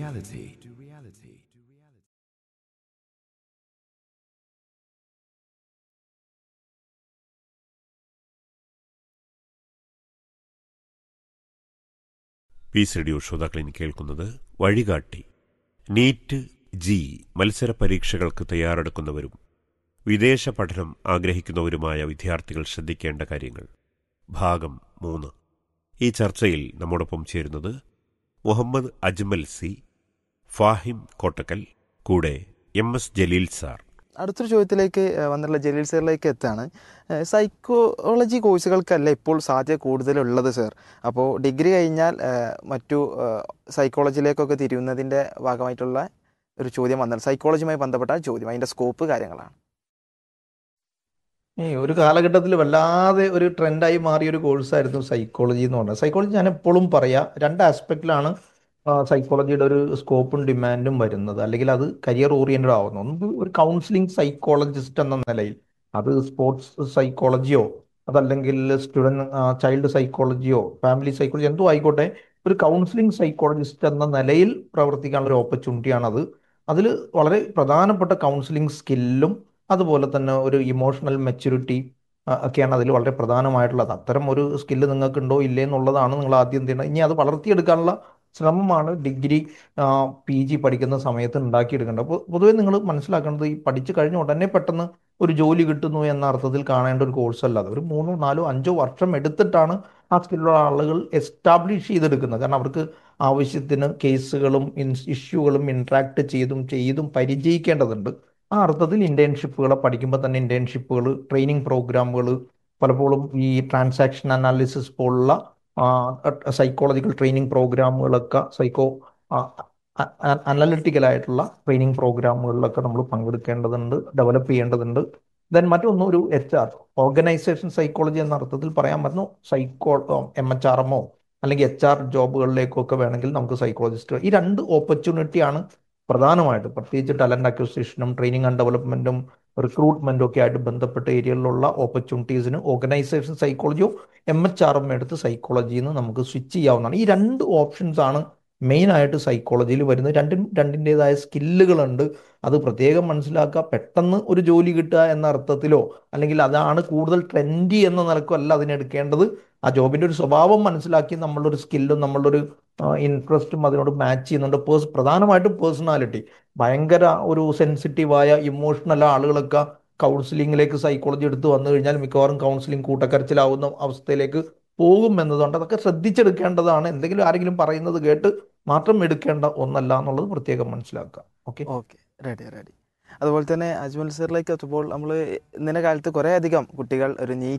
S11: Peace Radio ശ്രോതാക്കളിന് കേൾക്കുന്നത് വഴികാട്ടി നീറ്റ് ജി മത്സര പരീക്ഷകൾക്ക് തയ്യാറെടുക്കുന്നവരും വിദേശ പഠനം ആഗ്രഹിക്കുന്നവരുമായ വിദ്യാർത്ഥികൾ ശ്രദ്ധിക്കേണ്ട കാര്യങ്ങൾ ഭാഗം മൂന്ന് ഈ ചർച്ചയിൽ നമ്മോടൊപ്പം ചേരുന്നത് മുഹമ്മദ് അജ്മൽ സി ഫാഹിം കോട്ടക്കൽ കൂടെ എം എസ് ജലീൽ സാർ
S12: അടുത്തൊരു ചോദ്യത്തിലേക്ക് ഏഹ്, വന്നിട്ടുള്ള ജലീൽ സാറിലേക്ക് എത്താണ് ഏഹ്, സൈക്കോളജി കോഴ്സുകൾക്കല്ല ഇപ്പോൾ സാധ്യത കൂടുതലുള്ളത് സർ അപ്പോൾ ഡിഗ്രി കഴിഞ്ഞാൽ ഏഹ്, മറ്റു ഏഹ്, സൈക്കോളജിയിലേക്കൊക്കെ തിരിയുന്നതിൻ്റെ ഭാഗമായിട്ടുള്ള ഒരു ചോദ്യം വന്നത് സൈക്കോളജിയുമായി ബന്ധപ്പെട്ട ചോദ്യം അതിൻ്റെ സ്കോപ്പ് കാര്യങ്ങളാണ്
S13: ഈ ഒരു കാലഘട്ടത്തിൽ വല്ലാതെ ഒരു ട്രെൻഡായി മാറിയ ഒരു കോഴ്സായിരുന്നു സൈക്കോളജി എന്ന് പറഞ്ഞത് സൈക്കോളജി ഞാൻ എപ്പോഴും പറയാം രണ്ട് ആസ്പെക്റ്റിലാണ് സൈക്കോളജിയുടെ ഒരു സ്കോപ്പും ഡിമാൻഡും വരുന്നത് അല്ലെങ്കിൽ അത് കരിയർ ഓറിയന്റഡ് ആവുന്നു ഒന്ന് ഒരു കൗൺസിലിംഗ് സൈക്കോളജിസ്റ്റ് എന്ന നിലയിൽ അത് സ്പോർട്സ് സൈക്കോളജിയോ അതല്ലെങ്കിൽ സ്റ്റുഡൻറ് ചൈൽഡ് സൈക്കോളജിയോ ഫാമിലി സൈക്കോളജി എന്തോ ആയിക്കോട്ടെ ഒരു കൗൺസിലിംഗ് സൈക്കോളജിസ്റ്റ് എന്ന നിലയിൽ പ്രവർത്തിക്കാനുള്ള ഒരു ഓപ്പർച്യൂണിറ്റിയാണത് അതിൽ വളരെ പ്രധാനപ്പെട്ട കൗൺസിലിംഗ് സ്കില്ലും അതുപോലെ തന്നെ ഒരു ഇമോഷണൽ മെച്യൂരിറ്റി ഒക്കെയാണ് അതിൽ വളരെ പ്രധാനമായിട്ടുള്ളത് അത്തരം ഒരു സ്കില്ല് നിങ്ങൾക്കുണ്ടോ ഇല്ലേ എന്നുള്ളതാണ് നിങ്ങൾ ആദ്യം ചെയ്യേണ്ടത് ഇനി അത് വളർത്തിയെടുക്കാനുള്ള ശ്രമമാണ് ഡിഗ്രി പി ജി പഠിക്കുന്ന സമയത്ത് ഉണ്ടാക്കിയെടുക്കേണ്ടത് അപ്പോൾ പൊതുവേ നിങ്ങൾ മനസ്സിലാക്കേണ്ടത് ഈ പഠിച്ചു കഴിഞ്ഞ ഉടനെ പെട്ടെന്ന് ഒരു ജോലി കിട്ടുന്നു എന്ന അർത്ഥത്തിൽ കാണേണ്ട ഒരു കോഴ്സ് അല്ല അത് ഒരു മൂന്നോ നാലോ അഞ്ചോ വർഷം എടുത്തിട്ടാണ് ആ സ്കില്ലുള്ള ആളുകൾ എസ്റ്റാബ്ലിഷ് ചെയ്തെടുക്കുന്നത് കാരണം അവർക്ക് ആവശ്യത്തിന് കേസുകളും ഇഷ്യൂകളും ഇൻട്രാക്ട് ചെയ്തും ചെയ്തും പരിചയിക്കേണ്ടതുണ്ട് ആ അർത്ഥത്തിൽ ഇന്റേൺഷിപ്പുകളെ പഠിക്കുമ്പോൾ തന്നെ ഇന്റേൺഷിപ്പുകൾ ട്രെയിനിങ് പ്രോഗ്രാമുകൾ പലപ്പോഴും ഈ ട്രാൻസാക്ഷൻ അനാലിസിസ് പോലുള്ള സൈക്കോളജിക്കൽ ട്രെയിനിങ് പ്രോഗ്രാമുകളൊക്കെ സൈക്കോ അനലിറ്റിക്കലായിട്ടുള്ള ട്രെയിനിങ് പ്രോഗ്രാമുകളിലൊക്കെ നമ്മൾ പങ്കെടുക്കേണ്ടതുണ്ട് ഡെവലപ്പ് ചെയ്യേണ്ടതുണ്ട് ദെൻ മറ്റൊന്ന് ഒരു എച്ച് ആർ ഓർഗനൈസേഷൻ സൈക്കോളജി എന്ന അർത്ഥത്തിൽ പറയാൻ പറ്റുന്നു സൈക്കോ എം എച്ച് ആർ എമ്മോ അല്ലെങ്കിൽ എച്ച് ആർ ജോബുകളിലേക്കൊക്കെ വേണമെങ്കിൽ നമുക്ക് സൈക്കോളജിസ്റ്റ് ഈ രണ്ട് ഓപ്പർച്യൂണിറ്റിയാണ് പ്രധാനമായിട്ട് പ്രത്യേകിച്ച് ടാലന്റ് അക്വിസിഷനും ട്രെയിനിങ് ആൻഡ് ഡെവലപ്മെന്റും റിക്രൂട്ട്മെന്റും ഒക്കെ ആയിട്ട് ബന്ധപ്പെട്ട ഏരിയകളിലുള്ള ഓപ്പർച്യൂണിറ്റീസിന് ഓർഗനൈസേഷൻ സൈക്കോളജിയോ എം എച്ച് ആർ എം എടുത്ത് സൈക്കോളജിയിൽ നിന്ന് നമുക്ക് സ്വിച്ച് ചെയ്യാവുന്നതാണ് ഈ രണ്ട് ഓപ്ഷൻസ് ആണ് മെയിൻ ആയിട്ട് സൈക്കോളജിയിൽ വരുന്നത് രണ്ടും രണ്ടിൻ്റെതായ സ്കില്ലുകളുണ്ട് അത് പ്രത്യേകം മനസ്സിലാക്കുക പെട്ടെന്ന് ഒരു ജോലി കിട്ടുക എന്ന അർത്ഥത്തിലോ അല്ലെങ്കിൽ അതാണ് കൂടുതൽ ട്രെൻഡി എന്ന നിലക്കോ അല്ല അതിനെടുക്കേണ്ടത് ആ ജോബിൻ്റെ ഒരു സ്വഭാവം മനസ്സിലാക്കി നമ്മളുടെ ഒരു സ്കില്ലും നമ്മളുടെ ഒരു ഇൻട്രസ്റ്റും അതിനോട് മാച്ച് ചെയ്യുന്നുണ്ട് പേഴ്സ് പ്രധാനമായിട്ടും പേഴ്സണാലിറ്റി ഭയങ്കര ഒരു സെൻസിറ്റീവായ ഇമോഷണൽ ആളുകളൊക്കെ കൗൺസിലിങ്ങിലേക്ക് സൈക്കോളജി എടുത്ത് വന്നു കഴിഞ്ഞാൽ മിക്കവാറും കൗൺസിലിംഗ് കൂട്ടക്കരച്ചിലാവുന്ന അവസ്ഥയിലേക്ക് പോകും എന്നതുകൊണ്ട് അതൊക്കെ ശ്രദ്ധിച്ചെടുക്കേണ്ടതാണ് എന്തെങ്കിലും ആരെങ്കിലും പറയുന്നത് കേട്ട് മാത്രം എടുക്കേണ്ട ഒന്നല്ല എന്നുള്ളത് പ്രത്യേകം മനസ്സിലാക്കുക ഓക്കെ
S12: ഓക്കെ റെഡി റെഡി അതുപോലെ തന്നെ അജ്മൽ സാറിലേക്ക് എത്തുമ്പോൾ നമ്മൾ ഇന്നലെ കാലത്ത് കുറേ അധികം കുട്ടികൾ ഒരു നീ